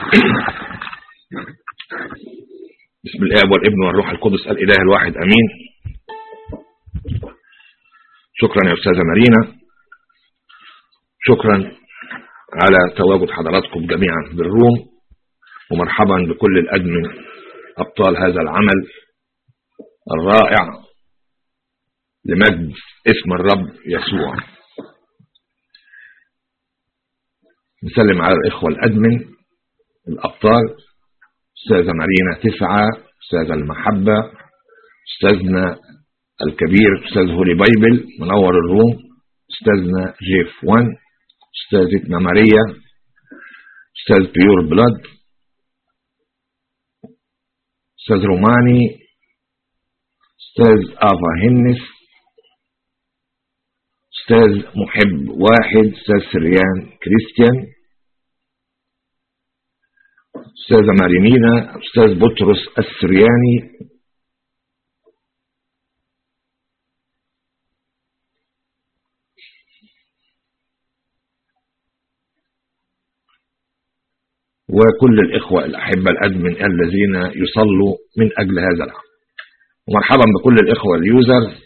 بسم الآب والابن والروح القدس الإله الواحد أمين شكرا يا أستاذة مارينا شكرا على تواجد حضراتكم جميعا بالروم ومرحبا بكل الأدمن أبطال هذا العمل الرائع لمجد اسم الرب يسوع نسلم على الإخوة الأدمن الأبطال أستاذة مارينا تسعة أستاذة المحبة أستاذنا الكبير أستاذ هولي بايبل منور الروم أستاذنا جيف وان أستاذتنا ماريا أستاذ بيور بلاد أستاذ روماني أستاذ آفا هنس أستاذ محب واحد أستاذ سريان كريستيان أستاذة مارينينا أستاذ بطرس السرياني وكل الإخوة الأحبة الأدمن الذين يصلوا من أجل هذا العمل ومرحبا بكل الإخوة اليوزر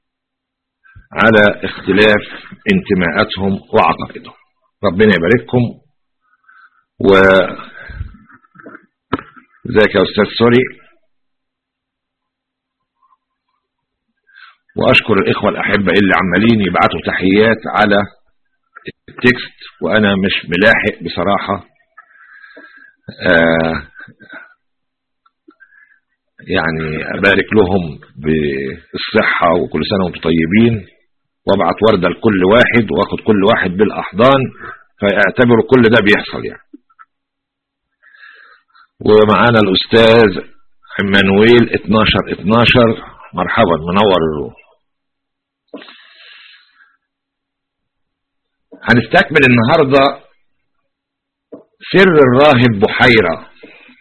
على اختلاف انتماءاتهم وعقائدهم ربنا يبارككم و ازيك يا استاذ سوري واشكر الاخوه الاحبه اللي عمالين يبعتوا تحيات على التكست وانا مش ملاحق بصراحه آه يعني ابارك لهم بالصحه وكل سنه وانتم طيبين وابعت ورده لكل واحد واخد كل واحد بالاحضان فاعتبروا كل ده بيحصل يعني ومعانا الأستاذ عمانويل 12 12 مرحبا منور الروح هنستكمل النهاردة سر الراهب بحيرة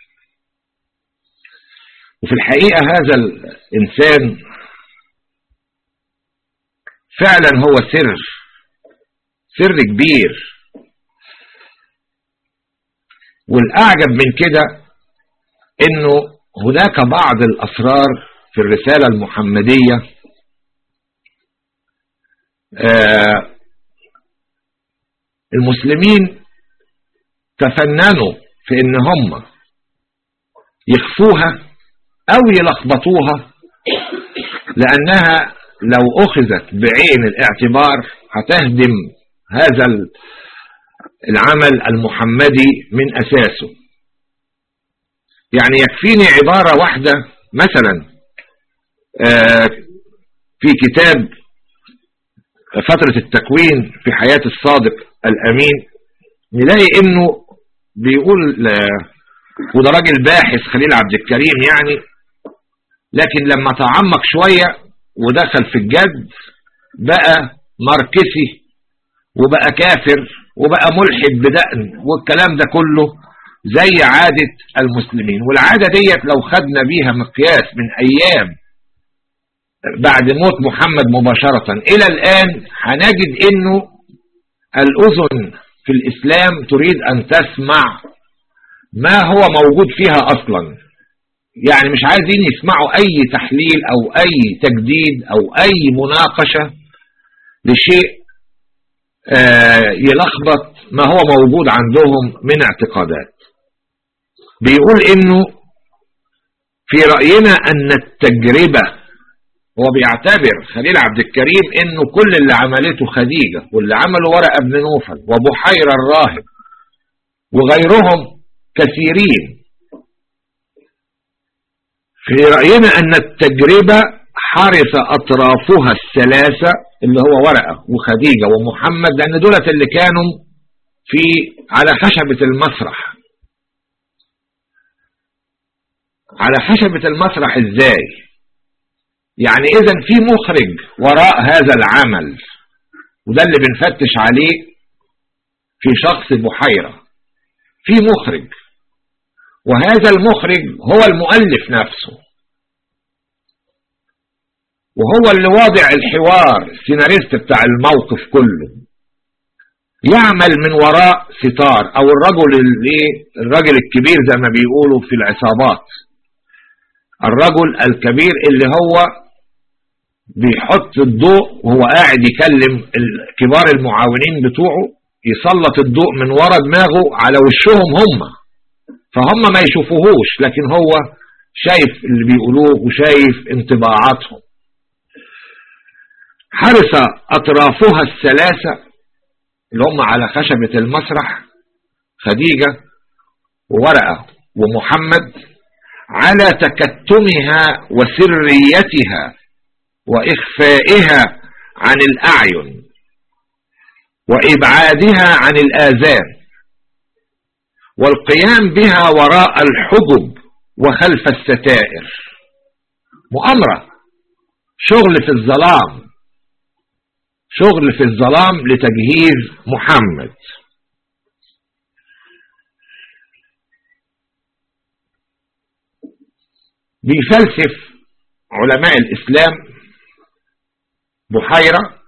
وفي الحقيقة هذا الإنسان فعلا هو سر سر كبير والأعجب من كده انه هناك بعض الاسرار في الرسالة المحمدية آه المسلمين تفننوا في ان هم يخفوها او يلخبطوها لانها لو اخذت بعين الاعتبار هتهدم هذا العمل المحمدي من اساسه يعني يكفيني عبارة واحدة مثلا في كتاب فترة التكوين في حياة الصادق الأمين نلاقي انه بيقول وده راجل باحث خليل عبد الكريم يعني لكن لما تعمق شوية ودخل في الجد بقى ماركسي وبقى كافر وبقى ملحد بدقن والكلام ده كله زي عادة المسلمين والعادة ديت لو خدنا بيها مقياس من أيام بعد موت محمد مباشرة إلى الآن هنجد أنه الأذن في الإسلام تريد أن تسمع ما هو موجود فيها أصلا يعني مش عايزين يسمعوا أي تحليل أو أي تجديد أو أي مناقشة لشيء يلخبط ما هو موجود عندهم من اعتقادات بيقول انه في رأينا ان التجربة هو بيعتبر خليل عبد الكريم انه كل اللي عملته خديجة واللي عمله ورقة بن نوفل وبحيرة الراهب وغيرهم كثيرين في رأينا ان التجربة حرص اطرافها الثلاثة اللي هو ورقة وخديجة ومحمد لان دولت اللي كانوا في على خشبة المسرح على خشبة المسرح ازاي يعني اذا في مخرج وراء هذا العمل وده اللي بنفتش عليه في شخص بحيرة في مخرج وهذا المخرج هو المؤلف نفسه وهو اللي واضع الحوار السيناريست بتاع الموقف كله يعمل من وراء ستار او الرجل الرجل الكبير زي ما بيقولوا في العصابات الرجل الكبير اللي هو بيحط الضوء وهو قاعد يكلم كبار المعاونين بتوعه يسلط الضوء من ورا دماغه على وشهم هم فهم ما يشوفوهوش لكن هو شايف اللي بيقولوه وشايف انطباعاتهم حرص أطرافها الثلاثة اللي هم على خشبة المسرح خديجة وورقة ومحمد على تكتمها وسريتها وإخفائها عن الأعين وإبعادها عن الآذان والقيام بها وراء الحجب وخلف الستائر مؤامرة شغل في الظلام شغل في الظلام لتجهيز محمد بيفلسف علماء الإسلام بحيرة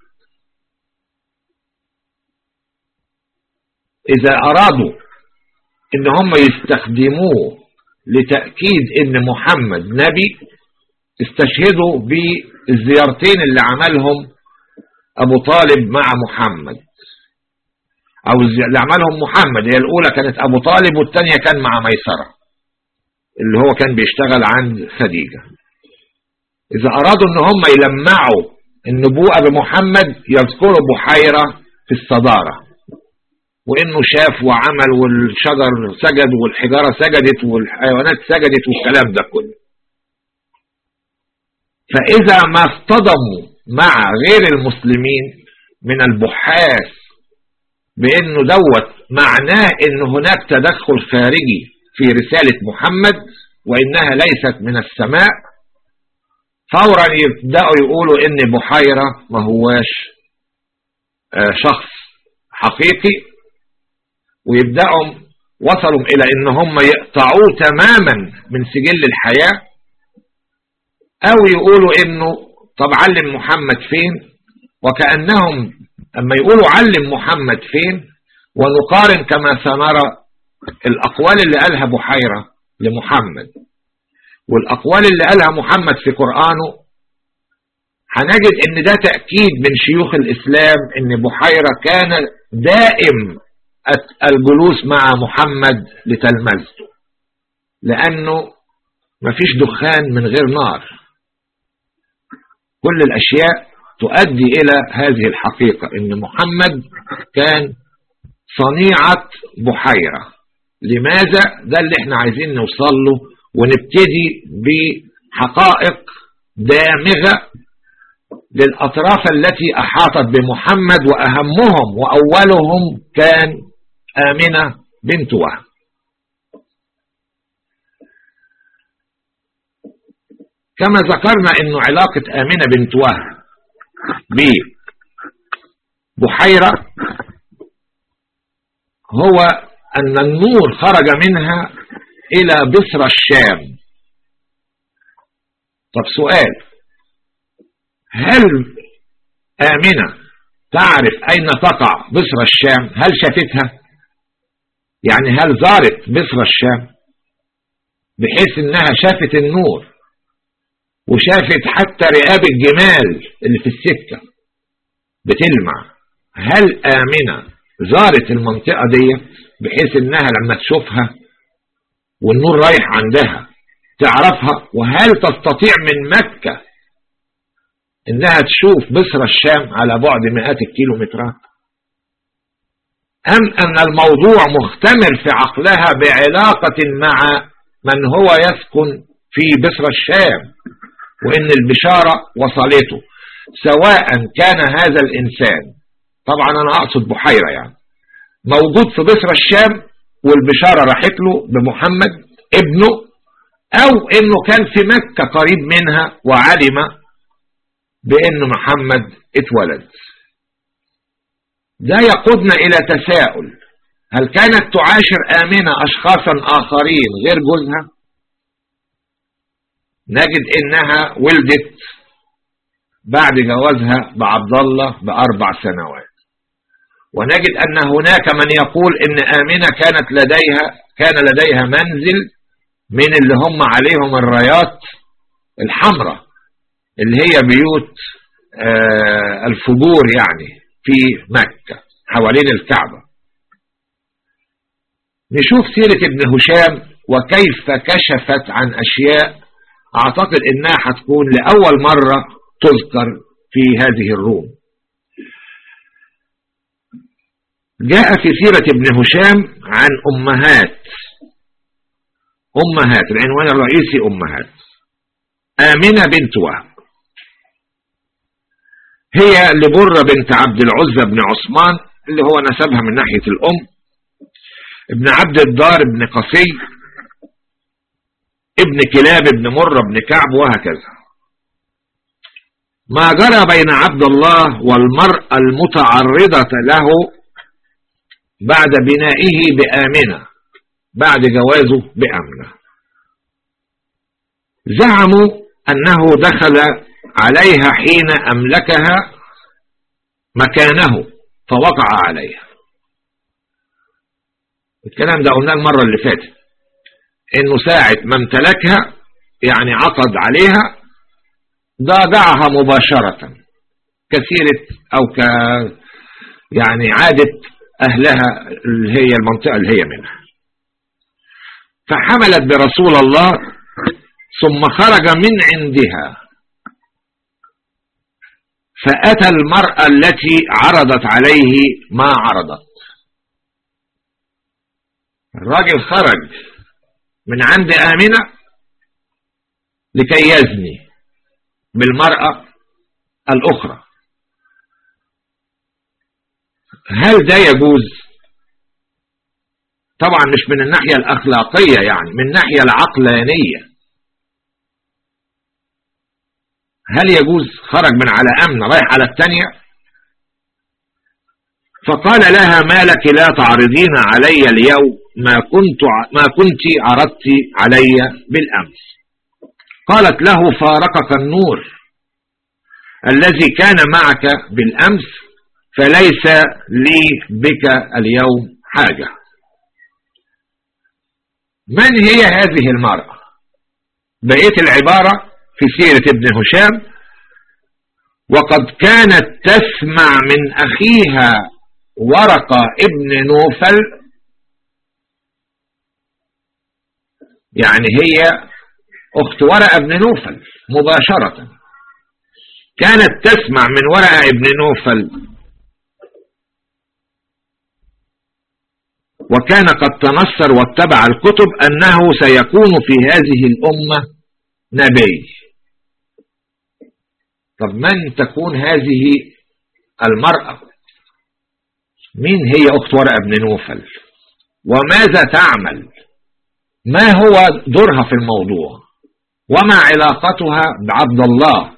إذا أرادوا إن هم يستخدموه لتأكيد إن محمد نبي استشهدوا بالزيارتين اللي عملهم أبو طالب مع محمد أو اللي عملهم محمد هي الأولى كانت أبو طالب والثانية كان مع ميسرة اللي هو كان بيشتغل عند خديجة إذا أرادوا إن هم يلمعوا النبوءة بمحمد يذكروا بحيرة في الصدارة وإنه شاف وعمل والشجر سجد والحجارة سجدت والحيوانات سجدت والكلام ده كله فإذا ما اصطدموا مع غير المسلمين من البحاث بأنه دوت معناه أن هناك تدخل خارجي في رسالة محمد وإنها ليست من السماء فورا يبدأوا يقولوا أن بحيرة ما هواش آه، شخص حقيقي ويبدأوا وصلوا إلى أن هم يقطعوه تماما من سجل الحياة أو يقولوا أنه طب علم محمد فين وكأنهم أما يقولوا علم محمد فين ونقارن كما سنرى الأقوال اللي قالها بحيرة لمحمد والأقوال اللي قالها محمد في قرآنه هنجد ان ده تأكيد من شيوخ الإسلام ان بحيرة كان دائم الجلوس مع محمد لتلمذته لأنه مفيش دخان من غير نار كل الأشياء تؤدي إلى هذه الحقيقة إن محمد كان صنيعة بحيرة لماذا ده اللي احنا عايزين نوصل له ونبتدي بحقائق دامغة للأطراف التي أحاطت بمحمد وأهمهم وأولهم كان آمنة بنت وهب كما ذكرنا أن علاقة آمنة بنت وهب ببحيرة هو أن النور خرج منها إلى بصر الشام طب سؤال هل آمنة تعرف أين تقع بصر الشام هل شافتها يعني هل زارت بصر الشام بحيث انها شافت النور وشافت حتى رقاب الجمال اللي في السكة بتلمع هل آمنة زارت المنطقة دي بحيث انها لما تشوفها والنور رايح عندها تعرفها وهل تستطيع من مكة انها تشوف بصر الشام على بعد مئات الكيلومترات ام ان الموضوع مختمر في عقلها بعلاقة مع من هو يسكن في بصر الشام وإن البشارة وصلته سواء كان هذا الإنسان طبعا أنا أقصد بحيرة يعني موجود في بصر الشام والبشارة راحت له بمحمد ابنه أو إنه كان في مكة قريب منها وعلم بأن محمد اتولد ده يقودنا إلى تساؤل هل كانت تعاشر آمنة أشخاصا آخرين غير جوزها نجد انها ولدت بعد جوازها بعبد الله باربع سنوات ونجد أن هناك من يقول إن آمنة كانت لديها كان لديها منزل من اللي هم عليهم الرايات الحمراء اللي هي بيوت آه الفجور يعني في مكة حوالين الكعبة نشوف سيرة ابن هشام وكيف كشفت عن أشياء أعتقد إنها هتكون لأول مرة تذكر في هذه الروم جاء في سيرة ابن هشام عن أمهات أمهات العنوان الرئيسي أمهات آمنة بنت وهب هي لبرة بنت عبد العزة بن عثمان اللي هو نسبها من ناحية الأم ابن عبد الدار بن قصي ابن كلاب ابن مرة بن كعب وهكذا ما جرى بين عبد الله والمرأة المتعرضة له بعد بنائه بآمنة بعد جوازه بأمنة زعموا أنه دخل عليها حين أملكها مكانه فوقع عليها الكلام ده قلناه المرة اللي فاتت انه ساعة ما امتلكها يعني عقد عليها ضاجعها مباشرة كثيرة او ك يعني عادة اهلها اللي هي المنطقة اللي هي منها فحملت برسول الله ثم خرج من عندها فأتى المرأة التي عرضت عليه ما عرضت الراجل خرج من عند آمنة لكي يزني بالمرأة الأخرى هل ده يجوز طبعا مش من الناحية الأخلاقية يعني من الناحية العقلانية هل يجوز خرج من على أمن رايح على الثانية فقال لها ما لك لا تعرضين علي اليوم ما كنت ما كنت عرضت علي بالأمس قالت له فارقك النور الذي كان معك بالأمس فليس لي بك اليوم حاجة من هي هذه المرأة بقيت العبارة في سيرة ابن هشام وقد كانت تسمع من أخيها ورقة ابن نوفل يعني هي أخت ورقة ابن نوفل مباشرة كانت تسمع من ورقة ابن نوفل وكان قد تنصر واتبع الكتب أنه سيكون في هذه الأمة نبي طب من تكون هذه المرأة مين هي أخت ورقة ابن نوفل وماذا تعمل ما هو دورها في الموضوع وما علاقتها بعبد الله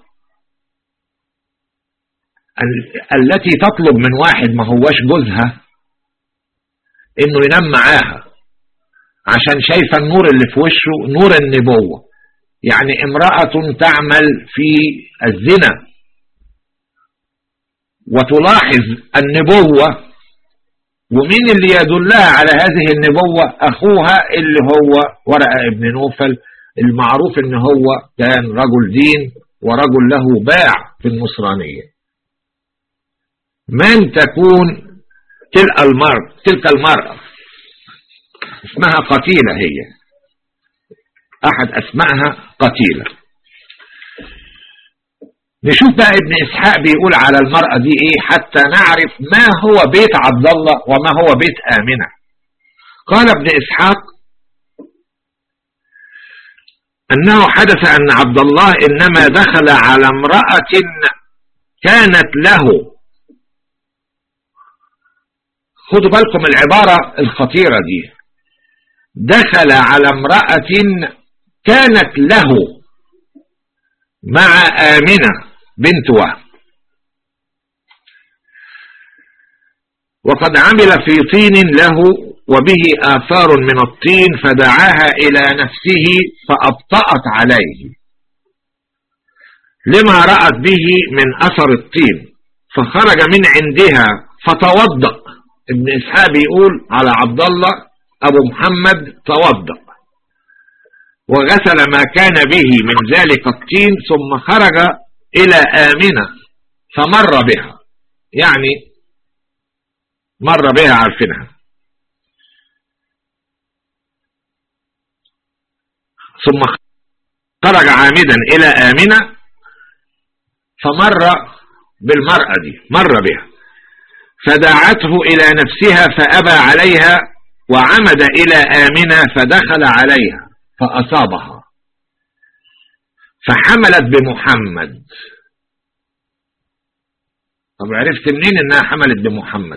التي تطلب من واحد ما هوش جوزها انه ينام معاها عشان شايفة النور اللي في وشه نور النبوة يعني امرأة تعمل في الزنا وتلاحظ النبوة ومين اللي يدلها على هذه النبوة أخوها اللي هو ورقة ابن نوفل المعروف ان هو كان رجل دين ورجل له باع في النصرانية من تكون تلك المرأة تلك المرأة اسمها قتيلة هي احد اسمائها قتيلة نشوف بقى ابن إسحاق بيقول على المرأة دي إيه حتى نعرف ما هو بيت عبد الله وما هو بيت آمنة قال ابن إسحاق أنه حدث أن عبد الله إنما دخل على امرأة كانت له خدوا بالكم العبارة الخطيرة دي دخل على امرأة كانت له مع آمنة بنت وهب وقد عمل في طين له وبه آثار من الطين فدعاها إلى نفسه فأبطأت عليه لما رأت به من أثر الطين فخرج من عندها فتوضأ ابن إسحاق بيقول على عبد الله أبو محمد توضأ وغسل ما كان به من ذلك الطين ثم خرج إلى آمنة فمر بها يعني مر بها عارفينها ثم خرج عامدا إلى آمنة فمر بالمرأة دي مر بها فدعته إلى نفسها فأبى عليها وعمد إلى آمنة فدخل عليها فأصابها فحملت بمحمد طب عرفت منين انها حملت بمحمد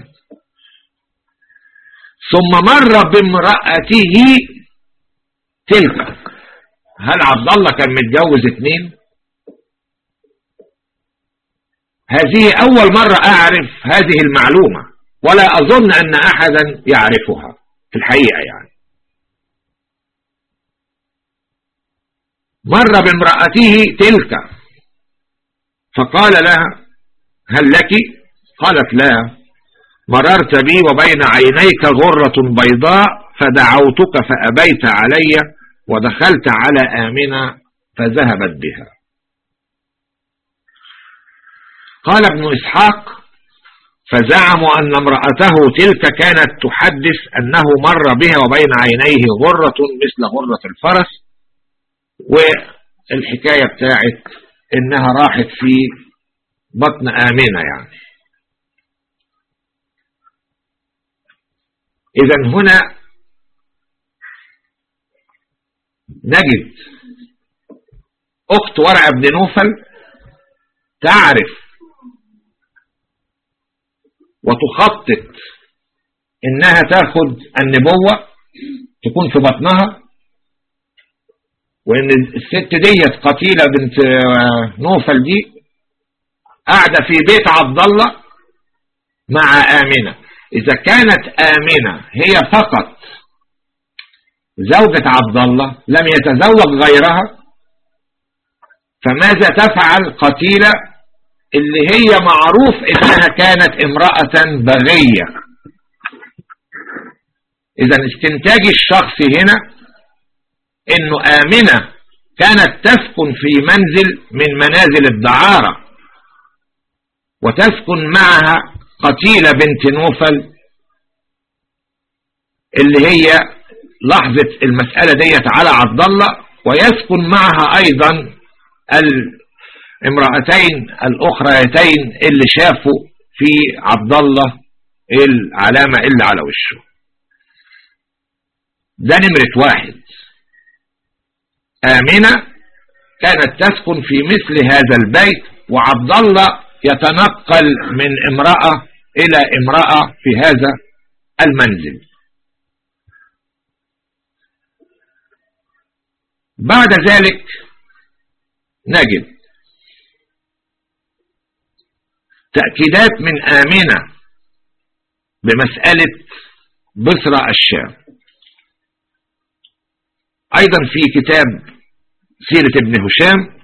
ثم مر بامرأته تلك هل عبد الله كان متجوز اتنين هذه أول مرة أعرف هذه المعلومة ولا أظن أن أحدا يعرفها في الحقيقة يعني مر بامرأته تلك فقال لها هل لك قالت لا مررت بي وبين عينيك غرة بيضاء فدعوتك فأبيت علي ودخلت على آمنة فذهبت بها قال ابن إسحاق فزعموا أن امرأته تلك كانت تحدث أنه مر بها وبين عينيه غرة مثل غرة الفرس والحكاية بتاعت إنها راحت في بطن آمنة يعني إذا هنا نجد أخت ورع بن نوفل تعرف وتخطط انها تاخد النبوة تكون في بطنها وان الست ديت قتيلة بنت نوفل دي قاعدة في بيت عبد الله مع آمنة إذا كانت آمنة هي فقط زوجة عبد الله لم يتزوج غيرها فماذا تفعل قتيلة اللي هي معروف انها كانت امرأة بغية اذا استنتاج الشخص هنا انه امنة كانت تسكن في منزل من منازل الدعارة وتسكن معها قتيلة بنت نوفل اللي هي لحظة المسألة ديت على عبد الله ويسكن معها ايضا امرأتين الأخريتين اللي شافوا في عبد الله العلامة اللي على وشه ده نمرة واحد آمنة كانت تسكن في مثل هذا البيت وعبد الله يتنقل من امرأة إلى امرأة في هذا المنزل بعد ذلك نجد تأكيدات من آمنة بمسألة بصرة الشام أيضا في كتاب سيرة ابن هشام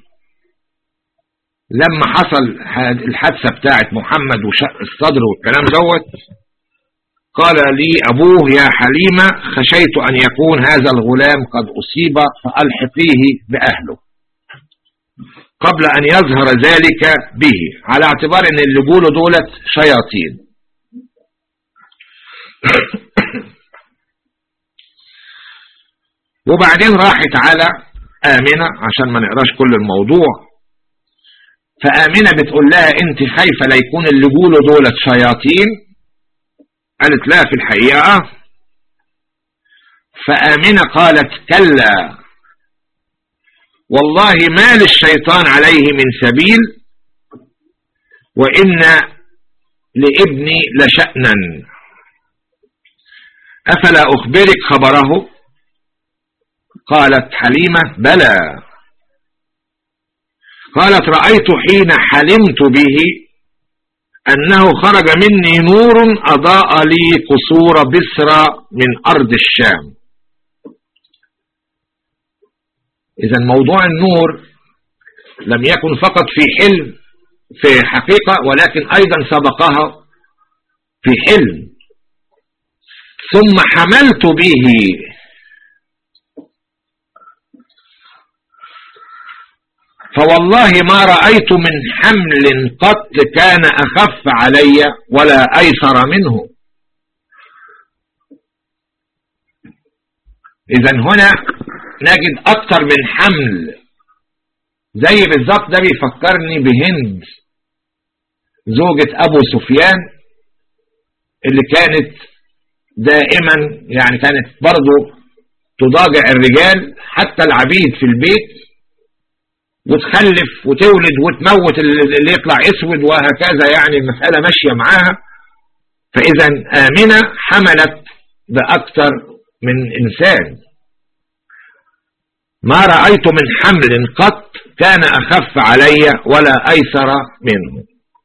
لما حصل الحادثة بتاعت محمد وشق الصدر والكلام دوت قال لي أبوه يا حليمة خشيت أن يكون هذا الغلام قد أصيب فألحقيه بأهله قبل أن يظهر ذلك به على اعتبار أن اللي بيقولوا دولت شياطين وبعدين راحت على آمنة عشان ما نقراش كل الموضوع فآمنة بتقول لها انت خايفة لا يكون اللي بيقولوا دولت شياطين قالت لا في الحقيقة فآمنة قالت كلا والله ما للشيطان عليه من سبيل وإن لابني لشأنا أفلا أخبرك خبره قالت حليمة بلى قالت رأيت حين حلمت به أنه خرج مني نور أضاء لي قصور بسرى من أرض الشام إذا موضوع النور لم يكن فقط في حلم في حقيقة ولكن أيضا سبقها في حلم ثم حملت به فوالله ما رأيت من حمل قط كان أخف علي ولا أيسر منه إذا هنا نجد أكثر من حمل زي بالظبط ده بيفكرني بهند زوجة أبو سفيان اللي كانت دائما يعني كانت برضه تضاجع الرجال حتى العبيد في البيت وتخلف وتولد وتموت اللي يطلع اسود وهكذا يعني المسألة ماشية معاها فإذا آمنة حملت بأكثر من إنسان ما رأيت من حمل قط كان أخف علي ولا أيسر منه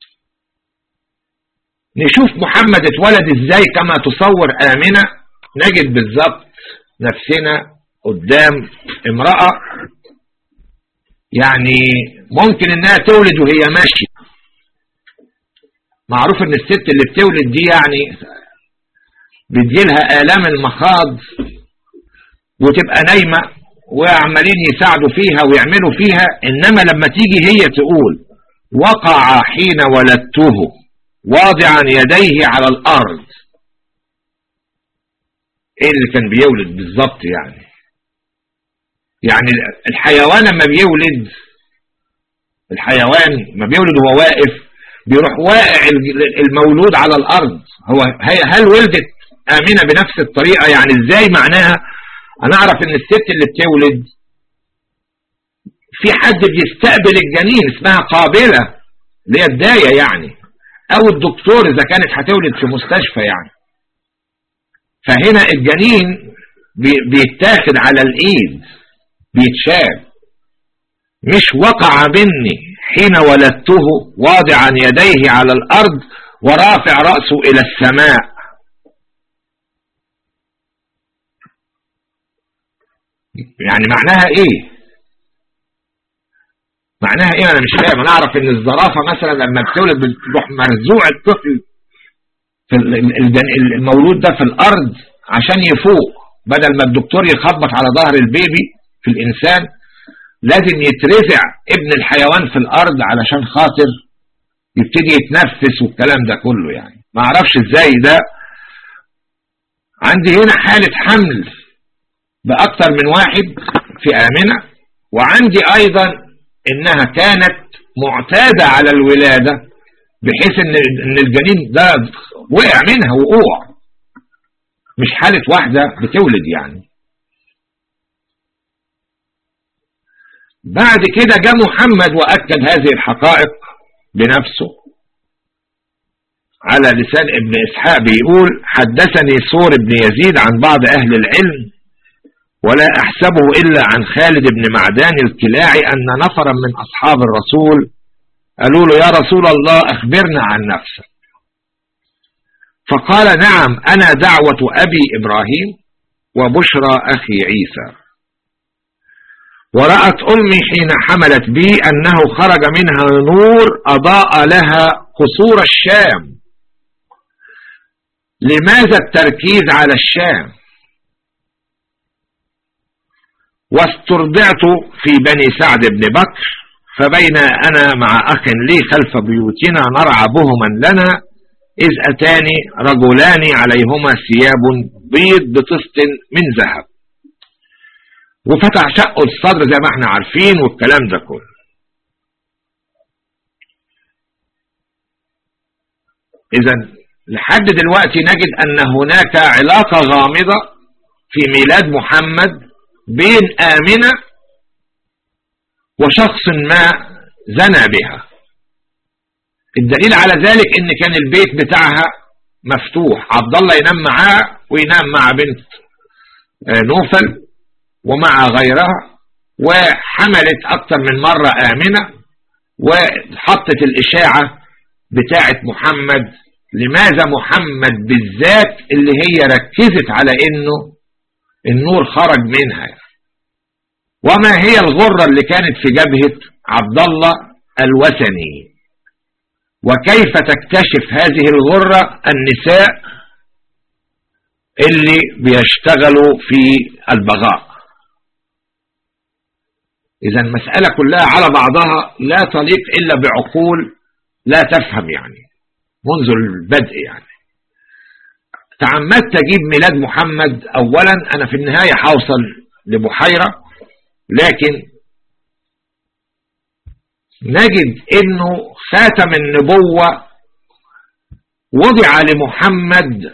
نشوف محمد اتولد ازاي كما تصور آمنة نجد بالظبط نفسنا قدام امرأة يعني ممكن انها تولد وهي ماشية معروف ان الست اللي بتولد دي يعني بتجيلها آلام المخاض وتبقى نايمة وعمالين يساعدوا فيها ويعملوا فيها انما لما تيجي هي تقول وقع حين ولدته واضعا يديه على الارض ايه اللي كان بيولد بالظبط يعني يعني الحيوان لما بيولد الحيوان ما بيولد وهو واقف بيروح واقع المولود على الارض هو هل ولدت امنه بنفس الطريقه يعني ازاي معناها انا اعرف ان الست اللي بتولد في حد بيستقبل الجنين اسمها قابله اللي هي الدايه يعني او الدكتور اذا كانت هتولد في مستشفى يعني فهنا الجنين بيتاخد على الايد بيتشاب مش وقع مني حين ولدته واضعا يديه على الارض ورافع رأسه الى السماء يعني معناها ايه معناها ايه انا مش فاهم انا اعرف ان الزرافة مثلا لما بتولد بتروح مرزوع الطفل في المولود ده في الارض عشان يفوق بدل ما الدكتور يخبط على ظهر البيبي في الانسان لازم يترزع ابن الحيوان في الارض علشان خاطر يبتدي يتنفس والكلام ده كله يعني ما اعرفش ازاي ده عندي هنا حالة حمل بأكثر من واحد في آمنة وعندي أيضا إنها كانت معتادة على الولادة بحيث إن إن الجنين ده وقع منها وقوع مش حالة واحدة بتولد يعني بعد كده جاء محمد وأكد هذه الحقائق بنفسه على لسان ابن إسحاق بيقول حدثني سور بن يزيد عن بعض أهل العلم ولا أحسبه إلا عن خالد بن معدان الكلاعي أن نفرا من أصحاب الرسول قالوا له يا رسول الله أخبرنا عن نفسك فقال نعم أنا دعوة أبي إبراهيم وبشرى أخي عيسى ورأت أمي حين حملت بي أنه خرج منها نور أضاء لها قصور الشام لماذا التركيز على الشام واسترضعت في بني سعد بن بكر فبين أنا مع أخ لي خلف بيوتنا نرعى بهما لنا إذ أتاني رجلان عليهما ثياب بيض بطست من ذهب وفتح شقه الصدر زي ما احنا عارفين والكلام ده كله إذا لحد دلوقتي نجد أن هناك علاقة غامضة في ميلاد محمد بين آمنة وشخص ما زنى بها الدليل على ذلك ان كان البيت بتاعها مفتوح عبد الله ينام معاها وينام مع بنت نوفل ومع غيرها وحملت اكتر من مرة آمنة وحطت الاشاعة بتاعة محمد لماذا محمد بالذات اللي هي ركزت على انه النور خرج منها وما هي الغرة اللي كانت في جبهة عبد الله الوثني وكيف تكتشف هذه الغرة النساء اللي بيشتغلوا في البغاء إذا المسألة كلها على بعضها لا تليق إلا بعقول لا تفهم يعني منذ البدء يعني تعمدت أجيب ميلاد محمد أولا أنا في النهاية حوصل لبحيرة لكن نجد انه خاتم النبوة وضع لمحمد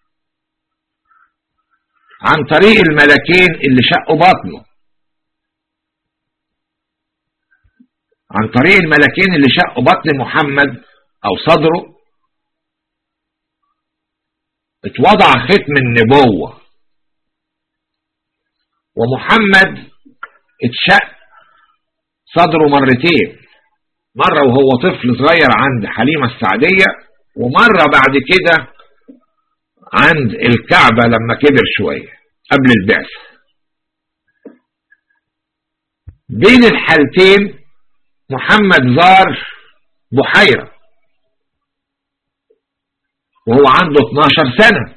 عن طريق الملكين اللي شقوا بطنه عن طريق الملكين اللي شقوا بطن محمد او صدره اتوضع ختم النبوة ومحمد اتشق صدره مرتين مرة وهو طفل صغير عند حليمة السعدية ومرة بعد كده عند الكعبة لما كبر شوية قبل البعث بين الحالتين محمد زار بحيرة وهو عنده 12 سنة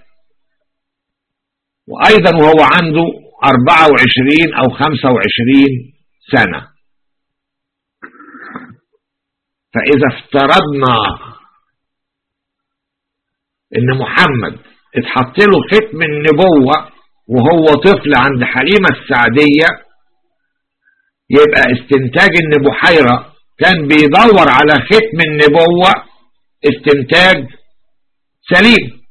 وأيضا وهو عنده 24 أو 25 سنة فإذا افترضنا إن محمد اتحط له ختم النبوة وهو طفل عند حليمة السعدية يبقى استنتاج ان بحيرة كان بيدور على ختم النبوة استنتاج سليم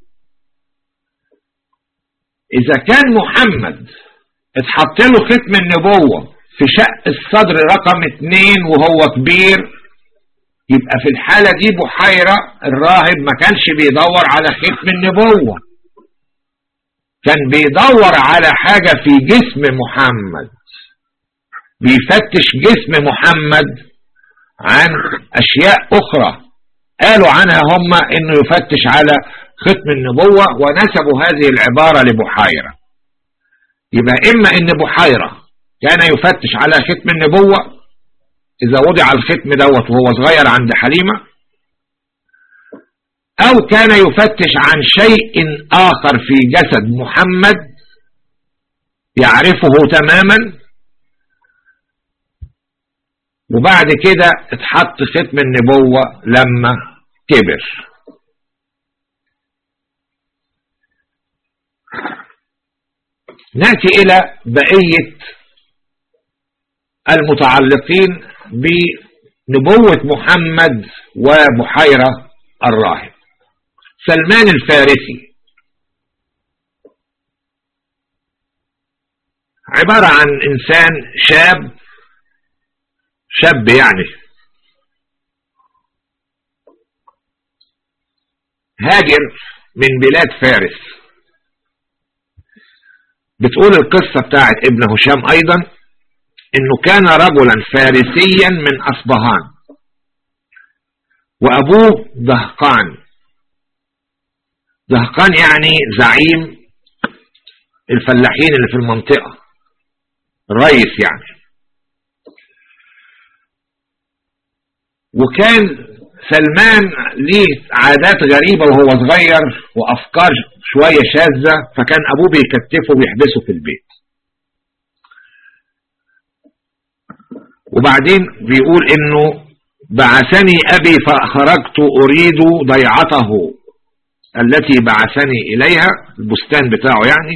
اذا كان محمد اتحط له ختم النبوة في شق الصدر رقم اتنين وهو كبير يبقى في الحالة دي بحيرة الراهب ما كانش بيدور على ختم النبوة كان بيدور على حاجة في جسم محمد بيفتش جسم محمد عن أشياء أخرى قالوا عنها هم إنه يفتش على ختم النبوة ونسبوا هذه العبارة لبحيرة يبقى إما إن بحيرة كان يفتش على ختم النبوة إذا وضع الختم دوت وهو صغير عند حليمة أو كان يفتش عن شيء آخر في جسد محمد يعرفه تماما وبعد كده اتحط ختم النبوة لما كبر نأتي إلى بقية المتعلقين بنبوة محمد وبحيرة الراهب سلمان الفارسي عبارة عن إنسان شاب شاب يعني هاجر من بلاد فارس بتقول القصة بتاعت ابن هشام أيضا انه كان رجلا فارسيا من اصبهان وابوه دهقان دهقان يعني زعيم الفلاحين اللي في المنطقة رئيس يعني وكان سلمان ليه عادات غريبة وهو صغير وأفكار شوية شاذة فكان أبوه بيكتفه ويحبسه في البيت وبعدين بيقول انه بعثني ابي فخرجت اريد ضيعته التي بعثني اليها البستان بتاعه يعني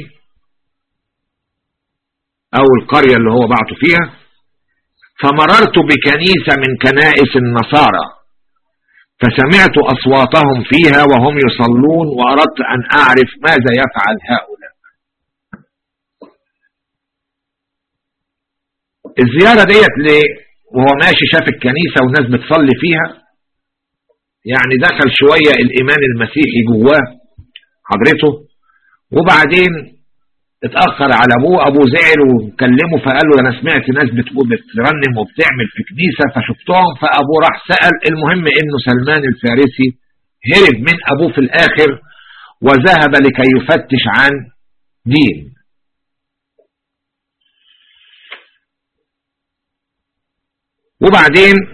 او القرية اللي هو بعته فيها فمررت بكنيسة من كنائس النصارى فسمعت أصواتهم فيها وهم يصلون وأردت أن أعرف ماذا يفعل هؤلاء الزيارة ديت ليه وهو ماشي شاف الكنيسة والناس بتصلي فيها يعني دخل شوية الإيمان المسيحي جواه حضرته وبعدين اتأخر على أبوه أبوه زعل وكلمه فقال له أنا سمعت ناس بتقول بترنم وبتعمل في كنيسة فشفتهم فأبوه راح سأل المهم إنه سلمان الفارسي هرب من أبوه في الآخر وذهب لكي يفتش عن دين وبعدين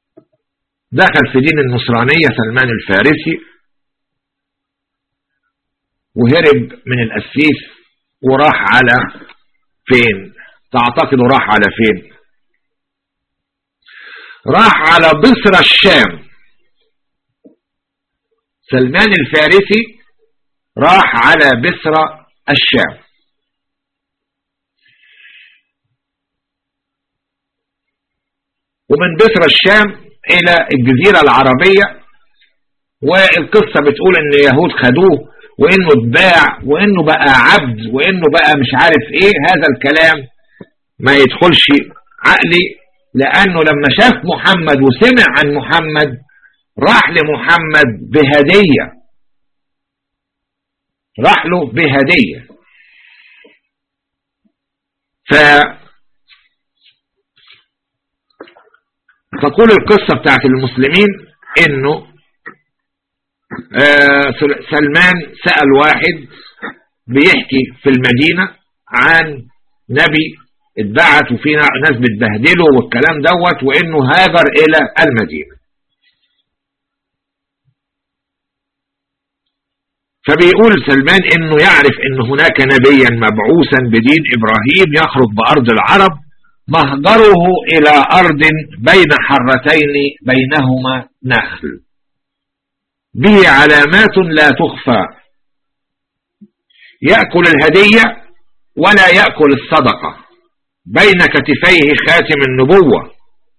دخل في دين النصرانية سلمان الفارسي وهرب من القسيس وراح على فين تعتقدوا راح على فين راح على بصرة الشام سلمان الفارسي راح على بصرة الشام ومن بصرة الشام الى الجزيرة العربية والقصة بتقول ان يهود خدوه وانه اتباع وانه بقى عبد وانه بقى مش عارف ايه هذا الكلام ما يدخلش عقلي لانه لما شاف محمد وسمع عن محمد راح لمحمد بهدية راح له بهدية ف تقول القصة بتاعت المسلمين انه آه سلمان سأل واحد بيحكي في المدينة عن نبي اتبعت وفي ناس بتبهدله والكلام دوت وانه هاجر الى المدينة فبيقول سلمان انه يعرف ان هناك نبيا مبعوثا بدين ابراهيم يخرج بارض العرب مهجره الى ارض بين حرتين بينهما نخل به علامات لا تخفى يأكل الهدية ولا يأكل الصدقة بين كتفيه خاتم النبوة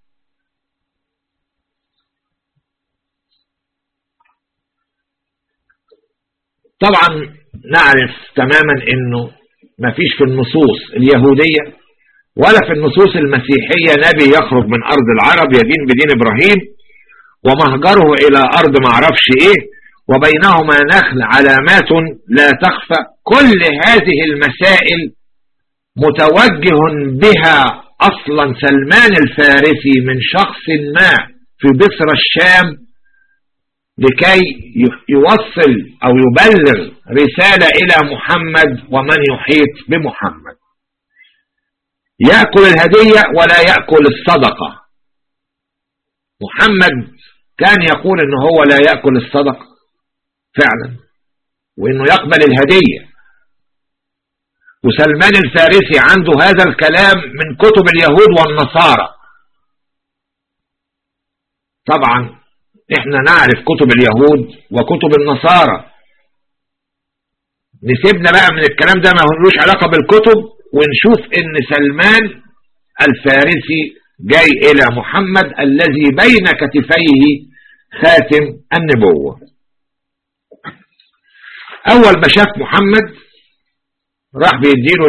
طبعا نعرف تماما انه ما فيش في النصوص اليهودية ولا في النصوص المسيحية نبي يخرج من أرض العرب يدين بدين إبراهيم ومهجره إلى أرض معرفش إيه وبينهما نخل علامات لا تخفى كل هذه المسائل متوجه بها أصلا سلمان الفارسي من شخص ما في بصر الشام لكي يوصل أو يبلغ رسالة إلى محمد ومن يحيط بمحمد يأكل الهدية ولا يأكل الصدقة محمد كان يقول ان هو لا يأكل الصدقة فعلا وانه يقبل الهدية وسلمان الفارسي عنده هذا الكلام من كتب اليهود والنصارى طبعا احنا نعرف كتب اليهود وكتب النصارى نسيبنا بقى من الكلام ده ما هلوش علاقة بالكتب ونشوف ان سلمان الفارسي جاي الى محمد الذي بين كتفيه خاتم النبوة اول ما شاف محمد راح بيديله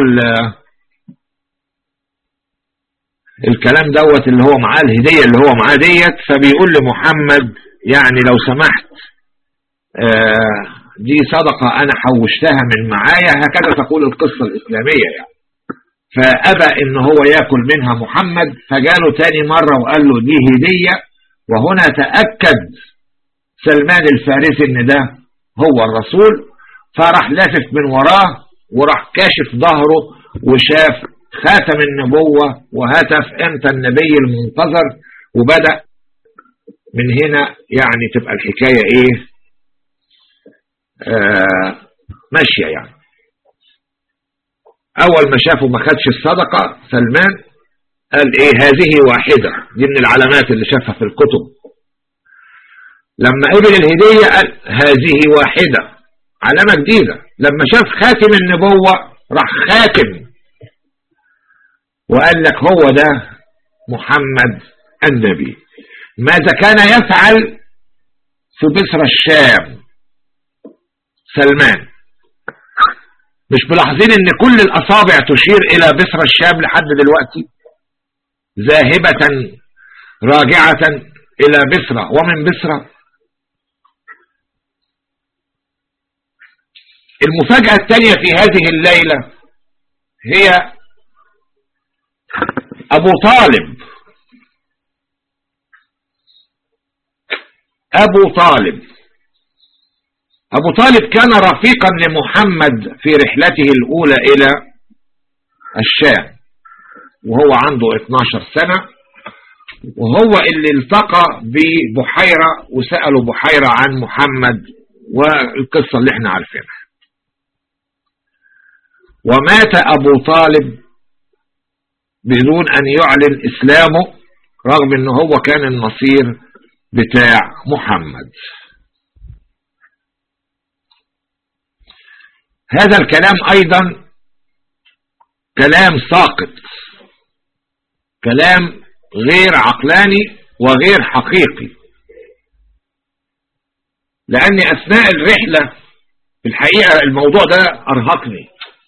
الكلام دوت اللي هو معاه الهدية اللي هو معاه ديت فبيقول لمحمد يعني لو سمحت آه دي صدقة انا حوشتها من معايا هكذا تقول القصة الاسلامية يعني فأبى ان هو يأكل منها محمد فجاله تاني مرة وقال له دي هدية وهنا تأكد سلمان الفارسي ان ده هو الرسول فراح لافف من وراه وراح كاشف ظهره وشاف خاتم النبوة وهتف انت النبي المنتظر وبدأ من هنا يعني تبقى الحكاية ايه آه ماشية يعني اول ما شافه ما خدش الصدقة سلمان قال ايه هذه واحدة دي من العلامات اللي شافها في الكتب لما قبل الهدية قال هذه واحدة علامة جديدة لما شاف خاتم النبوة راح خاتم وقال لك هو ده محمد النبي ماذا كان يفعل في بصر الشام سلمان مش ملاحظين ان كل الاصابع تشير الى بصر الشام لحد دلوقتي ذاهبة راجعة الى بصرة ومن بصرة المفاجأة الثانية في هذه الليلة هي أبو طالب أبو طالب أبو طالب كان رفيقا لمحمد في رحلته الأولى إلى الشام وهو عنده 12 سنة وهو اللي التقى ببحيرة وسأله بحيرة عن محمد والقصة اللي احنا عارفينها ومات أبو طالب بدون أن يعلن إسلامه رغم أنه هو كان النصير بتاع محمد هذا الكلام أيضا كلام ساقط كلام غير عقلاني وغير حقيقي لأني أثناء الرحلة في الحقيقة الموضوع ده أرهقني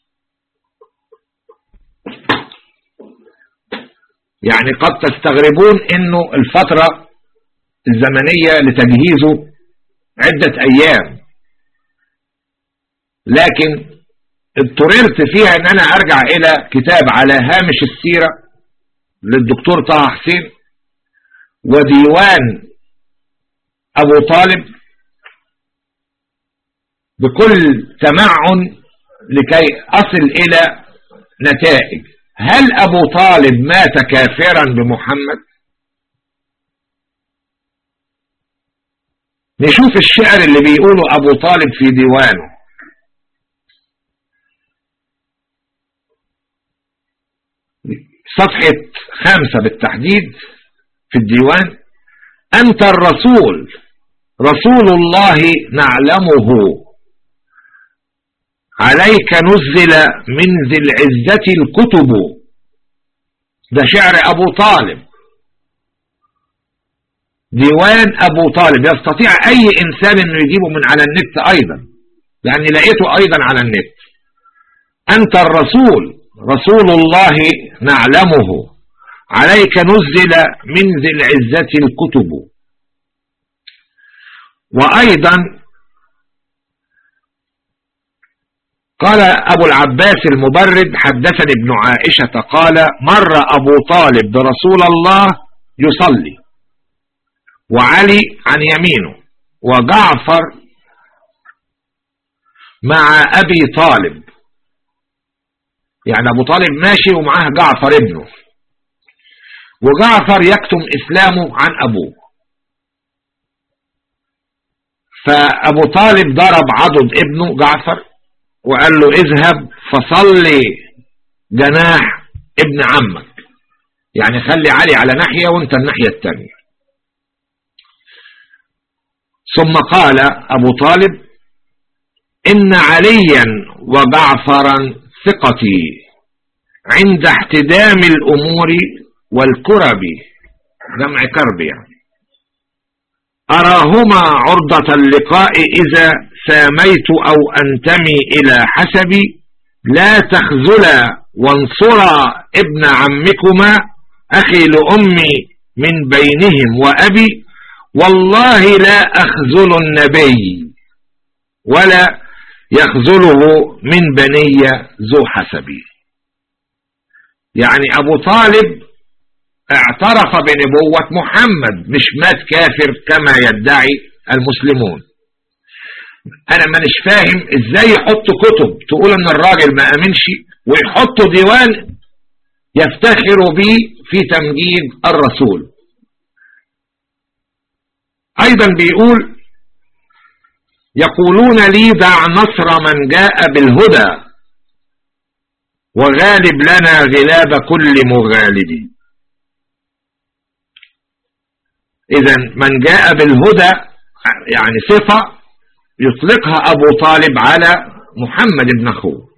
يعني قد تستغربون انه الفترة الزمنية لتجهيزه عدة ايام لكن اضطررت فيها ان انا ارجع الى كتاب على هامش السيرة للدكتور طه حسين وديوان ابو طالب بكل تمعن لكي اصل الى نتائج هل ابو طالب مات كافرا بمحمد نشوف الشعر اللي بيقوله ابو طالب في ديوانه صفحة خمسة بالتحديد في الديوان أنت الرسول رسول الله نعلمه عليك نزل من ذي العزة الكتب ده شعر أبو طالب ديوان أبو طالب يستطيع أي إنسان أنه يجيبه من على النت أيضا لأني لقيته أيضا على النت أنت الرسول رسول الله نعلمه عليك نزل من ذي العزة الكتب وأيضا قال أبو العباس المبرد حدثني ابن عائشة قال مر أبو طالب برسول الله يصلي وعلي عن يمينه وجعفر مع أبي طالب يعني أبو طالب ماشي ومعاه جعفر ابنه وجعفر يكتم إسلامه عن أبوه فأبو طالب ضرب عضد ابنه جعفر وقال له اذهب فصلي جناح ابن عمك يعني خلي علي على ناحية وانت الناحية التانية ثم قال أبو طالب إن عليا وجعفرا ثقتي عند احتدام الأمور والكرب جمع كرب يعني أراهما عرضة اللقاء إذا ساميت أو أنتمي إلى حسبي لا تخذلا وانصرا ابن عمكما أخي لأمي من بينهم وأبي والله لا أخذل النبي ولا يخذله من بني ذو حسبي يعني أبو طالب اعترف بنبوة محمد مش مات كافر كما يدعي المسلمون انا مانيش فاهم ازاي يحطوا كتب تقول ان الراجل ما امنش ويحطوا ديوان يفتخروا به في تمجيد الرسول ايضا بيقول يقولون لي دع نصر من جاء بالهدى وغالب لنا غلاب كل مغالب اذا من جاء بالهدى يعني صفة يطلقها ابو طالب على محمد بن اخوه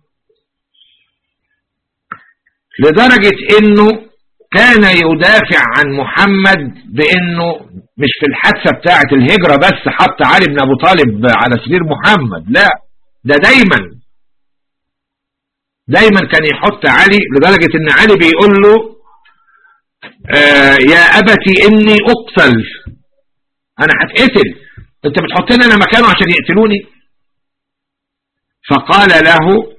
لدرجة انه كان يدافع عن محمد بانه مش في الحادثة بتاعة الهجرة بس حط علي بن ابو طالب على سرير محمد لا ده دايما دايما كان يحط علي لدرجة ان علي بيقول له آه يا أبتي إني أقتل أنا هتقتل أنت بتحطني أنا مكانه عشان يقتلوني فقال له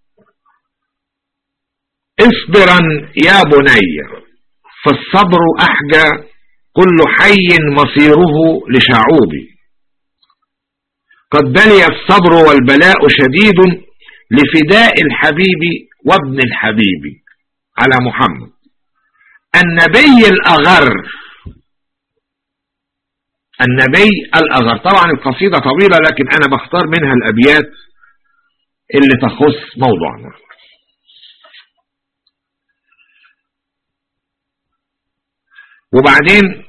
اصبرا يا بني فالصبر أحجى كل حي مصيره لشعوبي قد بلي الصبر والبلاء شديد لفداء الحبيب وابن الحبيب على محمد النبي الأغر النبي الأغر طبعا القصيدة طويلة لكن أنا بختار منها الأبيات اللي تخص موضوعنا وبعدين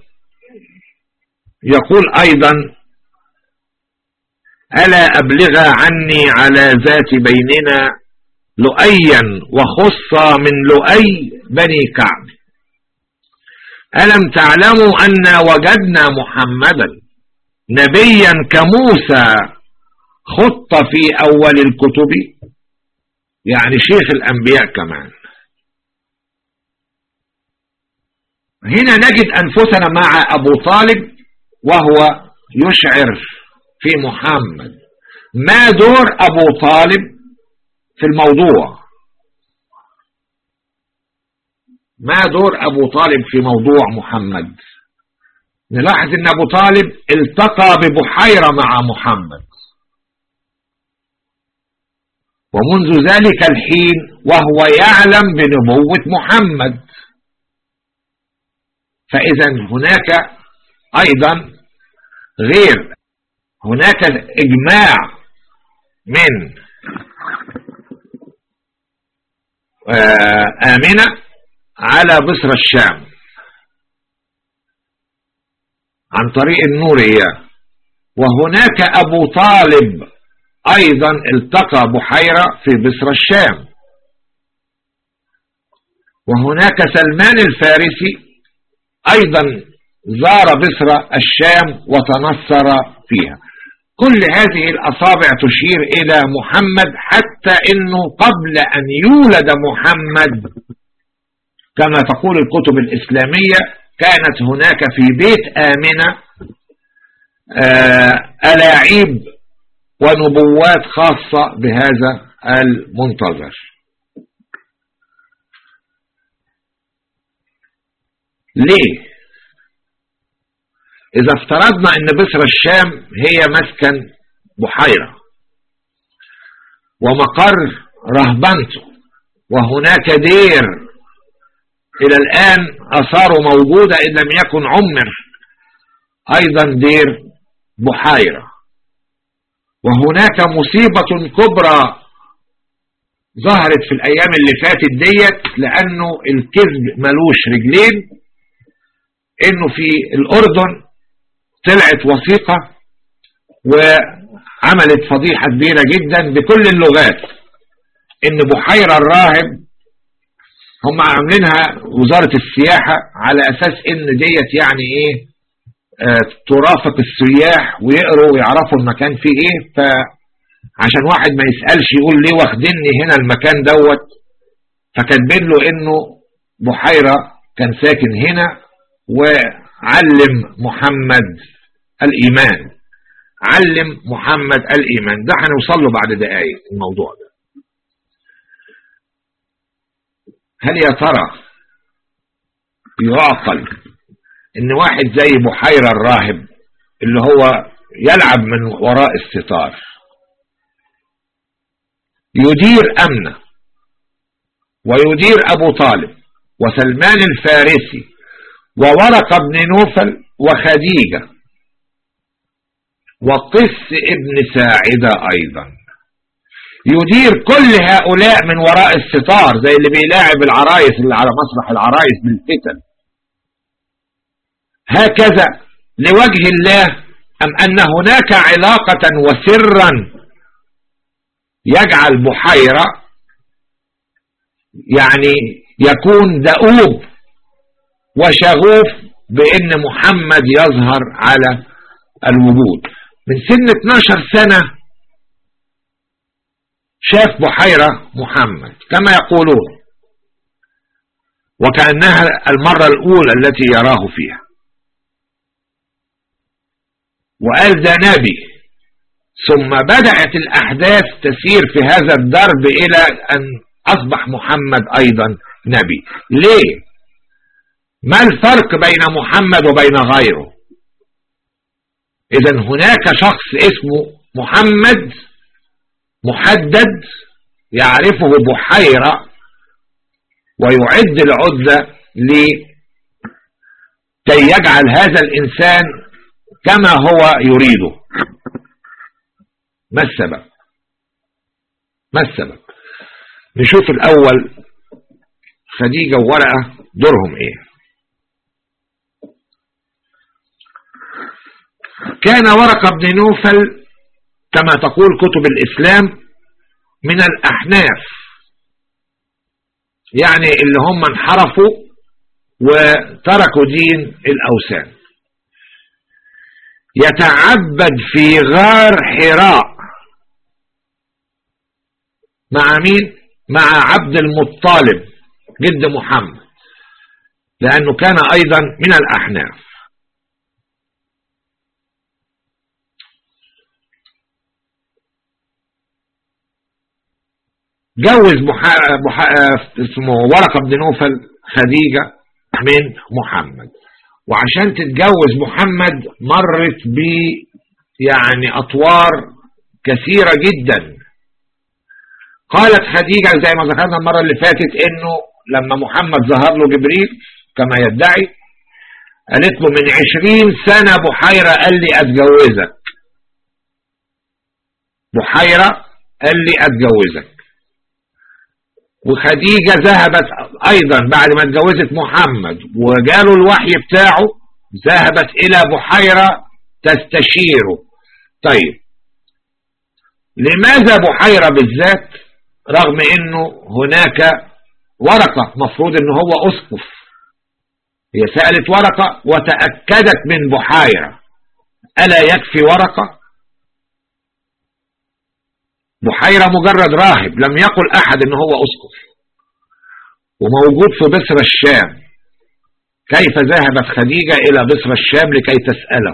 يقول أيضا ألا أبلغ عني على ذات بيننا لؤيا وخص من لؤي بني كعب ألم تعلموا أن وجدنا محمدا نبيا كموسى خط في أول الكتب يعني شيخ الأنبياء كمان هنا نجد أنفسنا مع أبو طالب وهو يشعر في محمد ما دور أبو طالب في الموضوع ما دور أبو طالب في موضوع محمد نلاحظ أن أبو طالب التقى ببحيرة مع محمد ومنذ ذلك الحين وهو يعلم بنبوة محمد فإذا هناك أيضا غير هناك إجماع من آه، آمنة على بصر الشام عن طريق النورية وهناك أبو طالب أيضا التقى بحيرة في بصر الشام وهناك سلمان الفارسي أيضا زار بصر الشام وتنصر فيها كل هذه الأصابع تشير إلى محمد حتى أنه قبل أن يولد محمد كما تقول الكتب الإسلامية كانت هناك في بيت آمنة آه، ألاعيب ونبوات خاصة بهذا المنتظر ليه إذا افترضنا أن بصر الشام هي مسكن بحيرة ومقر رهبنته وهناك دير إلى الآن أثاره موجودة إن لم يكن عمر أيضا دير بحيرة وهناك مصيبة كبرى ظهرت في الأيام اللي فاتت ديت لأنه الكذب ملوش رجلين إنه في الأردن طلعت وثيقة وعملت فضيحة كبيرة جدا بكل اللغات ان بحيرة الراهب هم عاملينها وزارة السياحة على اساس ان ديت يعني ايه آه ترافق السياح ويقروا ويعرفوا المكان فيه ايه فعشان واحد ما يسألش يقول ليه واخدني هنا المكان دوت فكاتبين له انه بحيرة كان ساكن هنا وعلم محمد الإيمان علم محمد الإيمان ده هنوصل له بعد دقايق الموضوع ده هل يا ترى يعقل ان واحد زي بحيرة الراهب اللي هو يلعب من وراء الستار يدير أمنه ويدير أبو طالب وسلمان الفارسي وورق بن نوفل وخديجة وقس ابن ساعدة أيضا يدير كل هؤلاء من وراء الستار زي اللي بيلاعب العرايس اللي على مسرح العرايس بالفتن هكذا لوجه الله أم أن هناك علاقة وسرا يجعل بحيرة يعني يكون دؤوب وشغوف بأن محمد يظهر على الوجود من سن 12 سنة شاف بحيرة محمد كما يقولون وكأنها المرة الأولى التي يراه فيها وقال ده نبي ثم بدأت الأحداث تسير في هذا الدرب إلى أن أصبح محمد أيضا نبي ليه ما الفرق بين محمد وبين غيره إذا هناك شخص اسمه محمد محدد يعرفه بحيرة ويعد العدة لكي يجعل هذا الإنسان كما هو يريده ما السبب ما السبب نشوف الأول خديجة وورقة دورهم إيه كان ورقة بن نوفل كما تقول كتب الإسلام من الأحناف يعني اللي هم انحرفوا وتركوا دين الأوثان يتعبد في غار حراء مع مين مع عبد المطالب جد محمد لأنه كان أيضا من الأحناف جوز بح... بح... اسمه ورقة بن نوفل خديجة من محمد وعشان تتجوز محمد مرت ب يعني أطوار كثيرة جدا قالت خديجة زي ما ذكرنا المرة اللي فاتت انه لما محمد ظهر له جبريل كما يدعي قالت له من عشرين سنة بحيرة قال لي اتجوزك بحيرة قال لي اتجوزك وخديجة ذهبت ايضا بعد ما اتجوزت محمد وجاله الوحي بتاعه ذهبت الى بحيرة تستشيره طيب لماذا بحيرة بالذات رغم انه هناك ورقة مفروض انه هو اسقف هي سألت ورقة وتأكدت من بحيرة ألا يكفي ورقة بحيرة مجرد راهب لم يقل أحد إن هو أسقف وموجود في بصر الشام كيف ذهبت خديجة إلى بصر الشام لكي تسأله